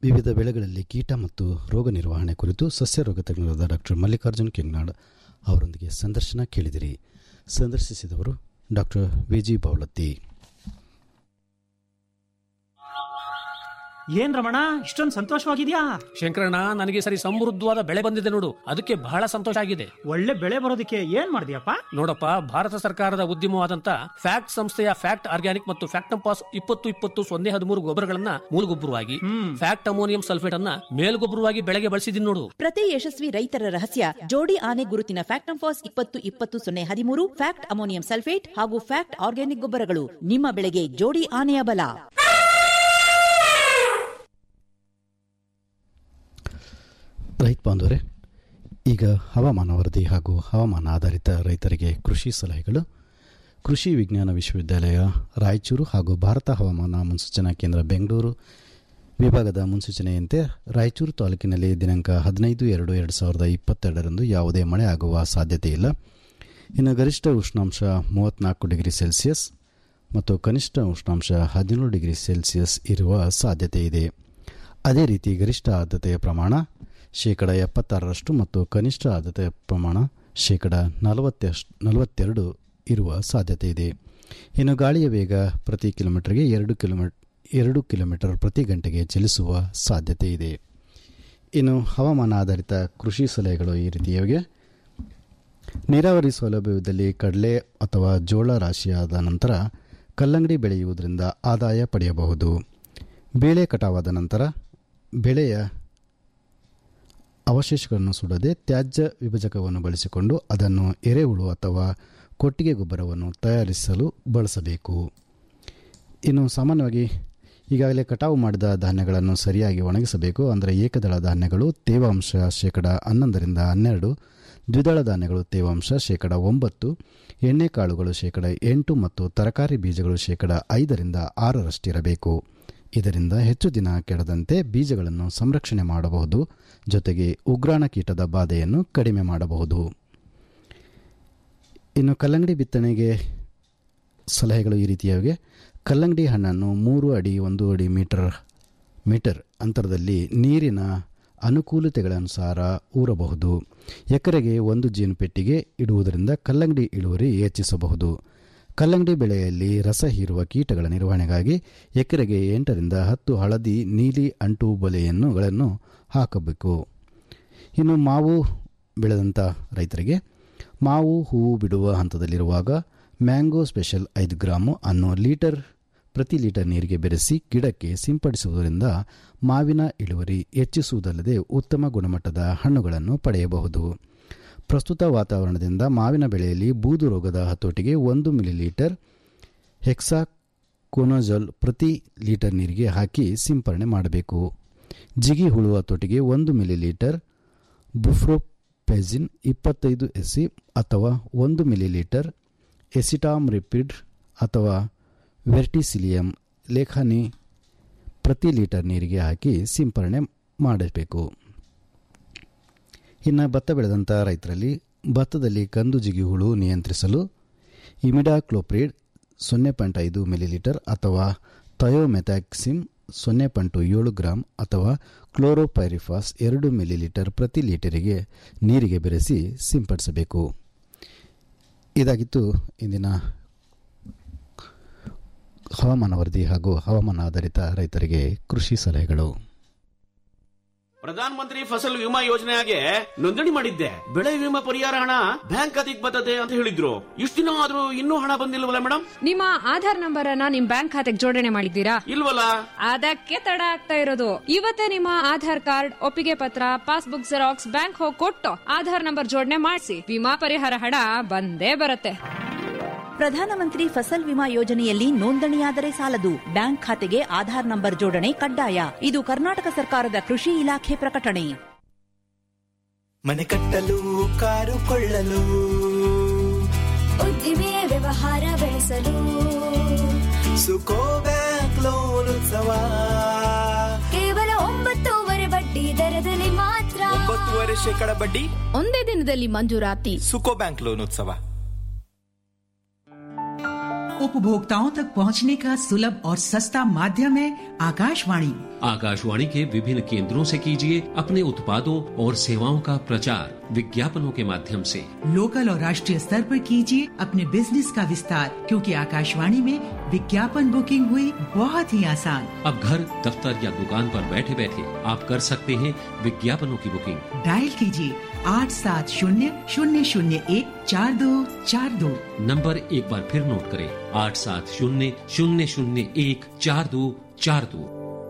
A: ವಿವಿಧ ಬೆಳೆಗಳಲ್ಲಿ ಕೀಟ ಮತ್ತು ರೋಗ ನಿರ್ವಹಣೆ ಕುರಿತು ಸಸ್ಯ ರೋಗ ತಜ್ಞರಾದ ಡಾಕ್ಟರ್ ಮಲ್ಲಿಕಾರ್ಜುನ್ ಕೆಂಗನಾಡ್ ಅವರೊಂದಿಗೆ ಸಂದರ್ಶನ ಕೇಳಿದಿರಿ ಸಂದರ್ಶಿಸಿದವರು ಡಾಕ್ಟರ್ ವಿಜಿ ಬೌಲತ್ತಿ
M: ಏನ್ ರಮಣ ಇಷ್ಟೊಂದು ಸಂತೋಷವಾಗಿದ್ಯಾ
N: ಶಂಕರಣ್ಣ ನನಗೆ ಈ ಸರಿ ಸಮೃದ್ಧವಾದ ಬೆಳೆ ಬಂದಿದೆ ನೋಡು ಅದಕ್ಕೆ ಬಹಳ ಸಂತೋಷ ಆಗಿದೆ
M: ಒಳ್ಳೆ ಬೆಳೆ ಬರೋದಕ್ಕೆ ಏನ್ ಮಾಡಿದ್ಯಪ್ಪ
N: ನೋಡಪ್ಪ ಭಾರತ ಸರ್ಕಾರದ ಉದ್ಯಮವಾದಂತ ಫ್ಯಾಕ್ಟ್ ಸಂಸ್ಥೆಯ ಫ್ಯಾಕ್ಟ್ ಆರ್ಗ್ಯಾನಿಕ್ ಮತ್ತು ಫ್ಯಾಕ್ಟಂಪಾಸ್ ಇಪ್ಪತ್ತು ಇಪ್ಪತ್ತು ಸೊನ್ನೆ ಹದಿಮೂರು ಗೊಬ್ಬರಗಳನ್ನ ಮೂಲಗೊಬ್ಬರವಾಗಿ ಫ್ಯಾಕ್ಟ್ ಅಮೋನಿಯಂ ಸಲ್ಫೇಟ್ ಅನ್ನ ಮೇಲ್ಗೊಬ್ಬರವಾಗಿ ಬೆಳೆಗೆ ಬಳಸಿದೀನಿ ನೋಡು
O: ಪ್ರತಿ ಯಶಸ್ವಿ ರೈತರ ರಹಸ್ಯ ಜೋಡಿ ಆನೆ ಗುರುತಿನ ಫ್ಯಾಕ್ಟ್ ಫಾಸ್ ಇಪ್ಪತ್ತು ಇಪ್ಪತ್ತು ಸೊನ್ನೆ ಹದಿಮೂರು ಫ್ಯಾಕ್ಟ್ ಅಮೋನಿಯಂ ಸಲ್ಫೇಟ್ ಹಾಗೂ ಫ್ಯಾಕ್ಟ್ ಆರ್ಗ್ಯಾನಿಕ್ ಗೊಬ್ಬರಗಳು ನಿಮ್ಮ ಬೆಳೆಗೆ ಜೋಡಿ ಆನೆಯ ಬಲ
A: ರೈತ ಬಾಂಧವರೇ ಈಗ ಹವಾಮಾನ ವರದಿ ಹಾಗೂ ಹವಾಮಾನ ಆಧಾರಿತ ರೈತರಿಗೆ ಕೃಷಿ ಸಲಹೆಗಳು ಕೃಷಿ ವಿಜ್ಞಾನ ವಿಶ್ವವಿದ್ಯಾಲಯ ರಾಯಚೂರು ಹಾಗೂ ಭಾರತ ಹವಾಮಾನ ಮುನ್ಸೂಚನಾ ಕೇಂದ್ರ ಬೆಂಗಳೂರು ವಿಭಾಗದ ಮುನ್ಸೂಚನೆಯಂತೆ ರಾಯಚೂರು ತಾಲೂಕಿನಲ್ಲಿ ದಿನಾಂಕ ಹದಿನೈದು ಎರಡು ಎರಡು ಸಾವಿರದ ಇಪ್ಪತ್ತೆರಡರಂದು ಯಾವುದೇ ಮಳೆ ಆಗುವ ಸಾಧ್ಯತೆ ಇಲ್ಲ ಇನ್ನು ಗರಿಷ್ಠ ಉಷ್ಣಾಂಶ ಮೂವತ್ತ್ನಾಲ್ಕು ಡಿಗ್ರಿ ಸೆಲ್ಸಿಯಸ್ ಮತ್ತು ಕನಿಷ್ಠ ಉಷ್ಣಾಂಶ ಹದಿನೇಳು ಡಿಗ್ರಿ ಸೆಲ್ಸಿಯಸ್ ಇರುವ ಸಾಧ್ಯತೆ ಇದೆ ಅದೇ ರೀತಿ ಗರಿಷ್ಠ ಆರ್ದ್ರತೆಯ ಪ್ರಮಾಣ ಶೇಕಡ ಎಪ್ಪತ್ತಾರರಷ್ಟು ಮತ್ತು ಕನಿಷ್ಠ ಆರ್ದ್ರತೆಯ ಪ್ರಮಾಣ ಶೇಕಡ ನಲವತ್ತಷ್ಟು ನಲವತ್ತೆರಡು ಇರುವ ಸಾಧ್ಯತೆ ಇದೆ ಇನ್ನು ಗಾಳಿಯ ವೇಗ ಪ್ರತಿ ಕಿಲೋಮೀಟರ್ಗೆ ಎರಡು ಕಿಲೋಮೀಟರ್ ಎರಡು ಕಿಲೋಮೀಟರ್ ಪ್ರತಿ ಗಂಟೆಗೆ ಚಲಿಸುವ ಸಾಧ್ಯತೆ ಇದೆ ಇನ್ನು ಹವಾಮಾನ ಆಧಾರಿತ ಕೃಷಿ ಸಲಹೆಗಳು ಈ ರೀತಿಯಾಗಿ ನೀರಾವರಿ ಸೌಲಭ್ಯವಿದ್ದಲ್ಲಿ ಕಡಲೆ ಅಥವಾ ಜೋಳ ರಾಶಿಯಾದ ನಂತರ ಕಲ್ಲಂಗಡಿ ಬೆಳೆಯುವುದರಿಂದ ಆದಾಯ ಪಡೆಯಬಹುದು ಬೇಳೆ ಕಟಾವಾದ ನಂತರ ಬೆಳೆಯ ಅವಶೇಷಗಳನ್ನು ಸುಡದೆ ತ್ಯಾಜ್ಯ ವಿಭಜಕವನ್ನು ಬಳಸಿಕೊಂಡು ಅದನ್ನು ಎರೆಹುಳು ಅಥವಾ ಕೊಟ್ಟಿಗೆ ಗೊಬ್ಬರವನ್ನು ತಯಾರಿಸಲು ಬಳಸಬೇಕು ಇನ್ನು ಸಾಮಾನ್ಯವಾಗಿ ಈಗಾಗಲೇ ಕಟಾವು ಮಾಡಿದ ಧಾನ್ಯಗಳನ್ನು ಸರಿಯಾಗಿ ಒಣಗಿಸಬೇಕು ಅಂದರೆ ಏಕದಳ ಧಾನ್ಯಗಳು ತೇವಾಂಶ ಶೇಕಡ ಹನ್ನೊಂದರಿಂದ ಹನ್ನೆರಡು ದ್ವಿದಳ ಧಾನ್ಯಗಳು ತೇವಾಂಶ ಶೇಕಡ ಒಂಬತ್ತು ಎಣ್ಣೆಕಾಳುಗಳು ಶೇಕಡ ಎಂಟು ಮತ್ತು ತರಕಾರಿ ಬೀಜಗಳು ಶೇಕಡ ಐದರಿಂದ ಆರರಷ್ಟಿರಬೇಕು ಇದರಿಂದ ಹೆಚ್ಚು ದಿನ ಕೆಡದಂತೆ ಬೀಜಗಳನ್ನು ಸಂರಕ್ಷಣೆ ಮಾಡಬಹುದು ಜೊತೆಗೆ ಉಗ್ರಾಣ ಕೀಟದ ಬಾಧೆಯನ್ನು ಕಡಿಮೆ ಮಾಡಬಹುದು ಇನ್ನು ಕಲ್ಲಂಗಡಿ ಬಿತ್ತನೆಗೆ ಸಲಹೆಗಳು ಈ ರೀತಿಯಾಗಿ ಕಲ್ಲಂಗಡಿ ಹಣ್ಣನ್ನು ಮೂರು ಅಡಿ ಒಂದು ಅಡಿ ಮೀಟರ್ ಮೀಟರ್ ಅಂತರದಲ್ಲಿ ನೀರಿನ ಅನುಕೂಲತೆಗಳನುಸಾರ ಊರಬಹುದು ಎಕರೆಗೆ ಒಂದು ಜೇನು ಪೆಟ್ಟಿಗೆ ಇಡುವುದರಿಂದ ಕಲ್ಲಂಗಡಿ ಇಳುವರಿ ಹೆಚ್ಚಿಸಬಹುದು ಕಲ್ಲಂಗಡಿ ಬೆಳೆಯಲ್ಲಿ ರಸ ಹೀರುವ ಕೀಟಗಳ ನಿರ್ವಹಣೆಗಾಗಿ ಎಕರೆಗೆ ಎಂಟರಿಂದ ಹತ್ತು ಹಳದಿ ನೀಲಿ ಅಂಟು ಬಲೆಯನ್ನುಗಳನ್ನು ಹಾಕಬೇಕು ಇನ್ನು ಮಾವು ಬೆಳೆದಂಥ ರೈತರಿಗೆ ಮಾವು ಹೂವು ಬಿಡುವ ಹಂತದಲ್ಲಿರುವಾಗ ಮ್ಯಾಂಗೋ ಸ್ಪೆಷಲ್ ಐದು ಗ್ರಾಮು ಅನ್ನು ಲೀಟರ್ ಪ್ರತಿ ಲೀಟರ್ ನೀರಿಗೆ ಬೆರೆಸಿ ಗಿಡಕ್ಕೆ ಸಿಂಪಡಿಸುವುದರಿಂದ ಮಾವಿನ ಇಳುವರಿ ಹೆಚ್ಚಿಸುವುದಲ್ಲದೆ ಉತ್ತಮ ಗುಣಮಟ್ಟದ ಹಣ್ಣುಗಳನ್ನು ಪಡೆಯಬಹುದು ಪ್ರಸ್ತುತ ವಾತಾವರಣದಿಂದ ಮಾವಿನ ಬೆಳೆಯಲ್ಲಿ ಬೂದು ರೋಗದ ಹತೋಟಿಗೆ ಒಂದು ಮಿಲಿಲೀಟರ್ ಹೆಕ್ಸಾಕೋನಜಲ್ ಪ್ರತಿ ಲೀಟರ್ ನೀರಿಗೆ ಹಾಕಿ ಸಿಂಪರಣೆ ಮಾಡಬೇಕು ಜಿಗಿ ಹುಳು ಹತೋಟಿಗೆ ಒಂದು ಮಿಲಿಲೀಟರ್ ಬುಫ್ರೋಪೆಜಿನ್ ಇಪ್ಪತ್ತೈದು ಎಸ್ಸಿ ಅಥವಾ ಒಂದು ಮಿಲಿಲೀಟರ್ ಎಸಿಟಾಮ್ ರಿಪಿಡ್ ಅಥವಾ ವೆರ್ಟಿಸಿಲಿಯಂ ಲೇಖಾನಿ ಪ್ರತಿ ಲೀಟರ್ ನೀರಿಗೆ ಹಾಕಿ ಸಿಂಪರಣೆ ಮಾಡಬೇಕು ಇನ್ನು ಭತ್ತ ಬೆಳೆದಂಥ ರೈತರಲ್ಲಿ ಭತ್ತದಲ್ಲಿ ಕಂದು ಜಿಗಿ ಹುಳು ನಿಯಂತ್ರಿಸಲು ಇಮಿಡಾಕ್ಲೋಪ್ರಿಡ್ ಸೊನ್ನೆ ಪಾಯಿಂಟ್ ಐದು ಮಿಲಿಲೀಟರ್ ಅಥವಾ ಥಯೋಮೆಥಾಕ್ಸಿಮ್ ಸೊನ್ನೆ ಪಾಯಿಂಟ್ ಏಳು ಗ್ರಾಂ ಅಥವಾ ಕ್ಲೋರೋಪೈರಿಫಾಸ್ ಎರಡು ಮಿಲಿಲೀಟರ್ ಪ್ರತಿ ಲೀಟರಿಗೆ ನೀರಿಗೆ ಬೆರೆಸಿ ಸಿಂಪಡಿಸಬೇಕು ಇದಾಗಿತ್ತು ಇಂದಿನ ಹವಾಮಾನ ವರದಿ ಹಾಗೂ ಹವಾಮಾನ ಆಧಾರಿತ ರೈತರಿಗೆ ಕೃಷಿ ಸಲಹೆಗಳು
P: ಪ್ರಧಾನ ಮಂತ್ರಿ ಫಸಲ್ ವಿಮಾ ಯೋಜನೆಗೆ ನೋಂದಣಿ ಮಾಡಿದ್ದೆ ಬೆಳೆ ವಿಮಾ ಪರಿಹಾರ ಹಣ ಬ್ಯಾಂಕ್ ಖಾತೆಗೆ ಬರ್ತದೆ ಅಂತ ಹೇಳಿದ್ರು ಇಷ್ಟು ದಿನ ಆದ್ರೂ ಇನ್ನೂ ಹಣ ಬಂದಿಲ್ವಲ್ಲ ಮೇಡಮ್
Q: ನಿಮ್ಮ ಆಧಾರ್ ನಂಬರ್ ಅನ್ನ ನಿಮ್ ಬ್ಯಾಂಕ್ ಖಾತೆಗೆ ಜೋಡಣೆ ಮಾಡಿದ್ದೀರಾ
P: ಇಲ್ವಲ್ಲ
Q: ಅದಕ್ಕೆ ತಡ ಆಗ್ತಾ ಇರೋದು ಇವತ್ತೇ ನಿಮ್ಮ ಆಧಾರ್ ಕಾರ್ಡ್ ಒಪ್ಪಿಗೆ ಪತ್ರ ಪಾಸ್ಬುಕ್ ಜೆರಾಕ್ಸ್ ಬ್ಯಾಂಕ್ ಹೋಗಿ ಕೊಟ್ಟು ಆಧಾರ್ ನಂಬರ್ ಜೋಡಣೆ ಮಾಡಿಸಿ ವಿಮಾ ಪರಿಹಾರ ಹಣ ಬಂದೇ ಬರುತ್ತೆ
O: ಪ್ರಧಾನಮಂತ್ರಿ ಫಸಲ್ ವಿಮಾ ಯೋಜನೆಯಲ್ಲಿ ನೋಂದಣಿಯಾದರೆ ಸಾಲದು ಬ್ಯಾಂಕ್ ಖಾತೆಗೆ ಆಧಾರ್ ನಂಬರ್ ಜೋಡಣೆ ಕಡ್ಡಾಯ ಇದು ಕರ್ನಾಟಕ ಸರ್ಕಾರದ ಕೃಷಿ ಇಲಾಖೆ ಪ್ರಕಟಣೆ
E: ಮನೆ ಕಟ್ಟಲು ಕಾರು ಕೊಳ್ಳಲು
R: ಉದ್ದಿಮೆ ವ್ಯವಹಾರ ಬೆಳೆಸಲು
E: ಸುಕೋ ಬ್ಯಾಂಕ್ ಲೋನ್ ಉತ್ಸವ
R: ಕೇವಲ ಒಂಬತ್ತೂವರೆ ಬಡ್ಡಿ ದರದಲ್ಲಿ ಮಾತ್ರ
E: ಒಂಬತ್ತುವರೆ ಶೇಕಡ ಬಡ್ಡಿ
R: ಒಂದೇ ದಿನದಲ್ಲಿ ಮಂಜೂರಾತಿ
E: ಸುಕೋ ಬ್ಯಾಂಕ್ ಲೋನ್ ಉತ್ಸವ
S: उपभोक्ताओं तक पहुंचने का सुलभ और सस्ता माध्यम है आकाशवाणी
T: आकाशवाणी के विभिन्न केंद्रों से कीजिए अपने उत्पादों और सेवाओं का प्रचार विज्ञापनों के माध्यम से
S: लोकल और राष्ट्रीय स्तर पर कीजिए अपने बिजनेस का विस्तार क्योंकि आकाशवाणी में विज्ञापन बुकिंग हुई बहुत ही आसान
T: अब घर दफ्तर या दुकान पर बैठे बैठे आप कर सकते हैं विज्ञापनों की बुकिंग
S: डायल कीजिए आठ सात शून्य शून्य शून्य एक चार दो चार दो
T: नंबर एक बार फिर नोट करें आठ सात शून्य शून्य शून्य एक चार दो चार दो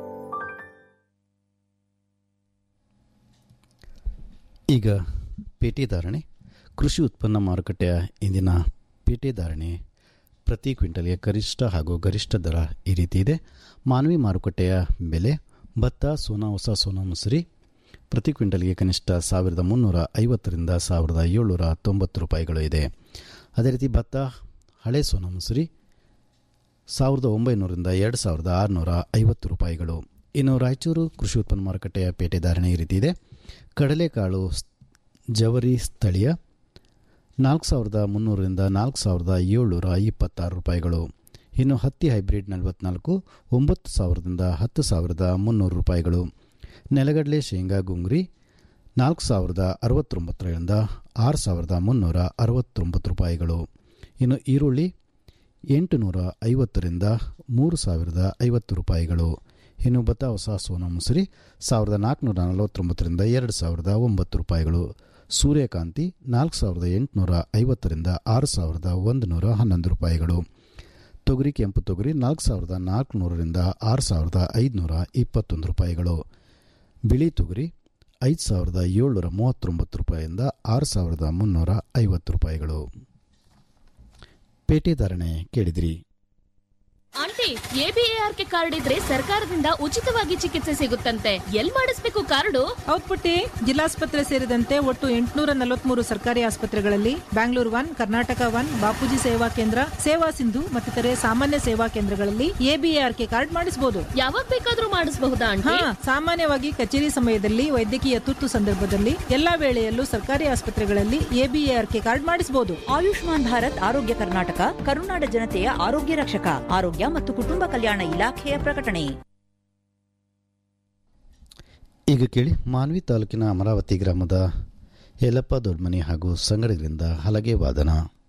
A: ಈಗ ಪೇಟೆ ಧಾರಣೆ ಕೃಷಿ ಉತ್ಪನ್ನ ಮಾರುಕಟ್ಟೆಯ ಇಂದಿನ ಪೇಟೆ ಧಾರಣೆ ಪ್ರತಿ ಕ್ವಿಂಟಲ್ಗೆ ಗರಿಷ್ಠ ಹಾಗೂ ಗರಿಷ್ಠ ದರ ಈ ರೀತಿ ಇದೆ ಮಾನವಿ ಮಾರುಕಟ್ಟೆಯ ಬೆಲೆ ಭತ್ತ ಸೋನಾ ಹೊಸ ಸೋನಾ ಮುಸುರಿ ಪ್ರತಿ ಕ್ವಿಂಟಲ್ಗೆ ಕನಿಷ್ಠ ಸಾವಿರದ ಮುನ್ನೂರ ಐವತ್ತರಿಂದ ಸಾವಿರದ ಏಳ್ನೂರ ತೊಂಬತ್ತು ರೂಪಾಯಿಗಳು ಇದೆ ಅದೇ ರೀತಿ ಭತ್ತ ಹಳೆ ಸೋನಾ ಮುಸುರಿ ಸಾವಿರದ ಒಂಬೈನೂರಿಂದ ಎರಡು ಸಾವಿರದ ಆರುನೂರ ಐವತ್ತು ರೂಪಾಯಿಗಳು ಇನ್ನು ರಾಯಚೂರು ಕೃಷಿ ಉತ್ಪನ್ನ ಮಾರುಕಟ್ಟೆಯ ಪೇಟೆ ಧಾರಣೆ ಈ ರೀತಿ ಇದೆ ಕಡಲೆಕಾಳು ಸ್- ಜವರಿ ಸ್ಥಳೀಯ ನಾಲ್ಕು ಸಾವಿರದ ಮುನ್ನೂರರಿಂದ ನಾಲ್ಕು ಸಾವಿರದ ಏಳ್ನೂರ ಇಪ್ಪತ್ತಾರು ರೂಪಾಯಿಗಳು ಇನ್ನು ಹತ್ತಿ ಹೈಬ್ರಿಡ್ ನಲವತ್ನಾಲ್ಕು ಒಂಬತ್ತು ಸಾವಿರದಿಂದ ಹತ್ತು ಸಾವಿರದ ಮುನ್ನೂರು ರೂಪಾಯಿಗಳು ನೆಲಗಡಲೆ ಶೇಂಗಾ ಗುಂಗ್ರಿ ನಾಲ್ಕು ಸಾವಿರದ ಅರವತ್ತೊಂಬತ್ತರಿಂದ ಆರು ಸಾವಿರದ ಮುನ್ನೂರ ಅರವತ್ತೊಂಬತ್ತು ರೂಪಾಯಿಗಳು ಇನ್ನು ಈರುಳ್ಳಿ ಎಂಟು ನೂರ ಐವತ್ತರಿಂದ ಮೂರು ಸಾವಿರದ ಐವತ್ತು ರೂಪಾಯಿಗಳು ಇನ್ನು ಭತ್ತ ಹೊಸ ಸೋನಾ ಮುಸುರಿ ಸಾವಿರದ ನಾಲ್ಕುನೂರ ನಲವತ್ತೊಂಬತ್ತರಿಂದ ಎರಡು ಸಾವಿರದ ಒಂಬತ್ತು ರೂಪಾಯಿಗಳು ಸೂರ್ಯಕಾಂತಿ ನಾಲ್ಕು ಸಾವಿರದ ಎಂಟುನೂರ ಐವತ್ತರಿಂದ ಆರು ಸಾವಿರದ ಒಂದು ನೂರ ಹನ್ನೊಂದು ರೂಪಾಯಿಗಳು ತೊಗರಿ ಕೆಂಪು ತೊಗರಿ ನಾಲ್ಕು ಸಾವಿರದ ನಾಲ್ಕುನೂರರಿಂದ ಆರು ಸಾವಿರದ ಐದುನೂರ ಇಪ್ಪತ್ತೊಂದು ರೂಪಾಯಿಗಳು ಬಿಳಿ ತೊಗರಿ ಐದು ಸಾವಿರದ ಏಳ್ನೂರ ಮೂವತ್ತೊಂಬತ್ತು ರೂಪಾಯಿಯಿಂದ ಆರು ಸಾವಿರದ ಮುನ್ನೂರ ಐವತ್ತು ರೂಪಾಯಿಗಳು ಪೇಟೆ ಧಾರಣೆ ಕೇಳಿದಿರಿ
U: ಆಂಟಿ ಎಬಿಎಆರ್ಕೆ ಕಾರ್ಡ್ ಇದ್ರೆ ಸರ್ಕಾರದಿಂದ ಉಚಿತವಾಗಿ ಚಿಕಿತ್ಸೆ ಸಿಗುತ್ತಂತೆ ಎಲ್ ಮಾಡಿಸ್ಬೇಕು ಕಾರ್ಡು
V: ಹೌದ್ ಪುಟ್ಟಿ ಜಿಲ್ಲಾಸ್ಪತ್ರೆ ಸೇರಿದಂತೆ ಒಟ್ಟು ಎಂಟುನೂರ ನಲವತ್ಮೂರು ಸರ್ಕಾರಿ ಆಸ್ಪತ್ರೆಗಳಲ್ಲಿ ಬ್ಯಾಂಗ್ಳೂರ್ ಒನ್ ಕರ್ನಾಟಕ ಒನ್ ಬಾಪೂಜಿ ಸೇವಾ ಕೇಂದ್ರ ಸೇವಾ ಸಿಂಧು ಮತ್ತಿತರೆ ಸಾಮಾನ್ಯ ಸೇವಾ ಕೇಂದ್ರಗಳಲ್ಲಿ ಎಬಿಎಆರ್ಕೆ ಕಾರ್ಡ್ ಮಾಡಿಸಬಹುದು
U: ಯಾವಾಗ ಬೇಕಾದ್ರೂ ಮಾಡಿಸಬಹುದಾ ಆಂಟಿ
V: ಹಾ ಸಾಮಾನ್ಯವಾಗಿ ಕಚೇರಿ ಸಮಯದಲ್ಲಿ ವೈದ್ಯಕೀಯ ತುರ್ತು ಸಂದರ್ಭದಲ್ಲಿ ಎಲ್ಲಾ ವೇಳೆಯಲ್ಲೂ ಸರ್ಕಾರಿ ಆಸ್ಪತ್ರೆಗಳಲ್ಲಿ ಎಬಿಎಆರ್ಕೆ ಕಾರ್ಡ್ ಮಾಡಿಸಬಹುದು
O: ಆಯುಷ್ಮಾನ್ ಭಾರತ್ ಆರೋಗ್ಯ ಕರ್ನಾಟಕ ಕರುನಾಡ ಜನತೆಯ ಆರೋಗ್ಯ ರಕ್ಷಕ ಆರೋಗ್ಯ ಮತ್ತು ಕುಟುಂಬ ಕಲ್ಯಾಣ ಇಲಾಖೆಯ ಪ್ರಕಟಣೆ
A: ಈಗ ಕೇಳಿ ಮಾನ್ವಿ ತಾಲೂಕಿನ ಅಮರಾವತಿ ಗ್ರಾಮದ ಯಲ್ಲಪ್ಪ ದೊಡ್ಮನಿ ಹಾಗೂ ಸಂಗಡಿಗರಿಂದ ಹಲಗೆ ವಾದನ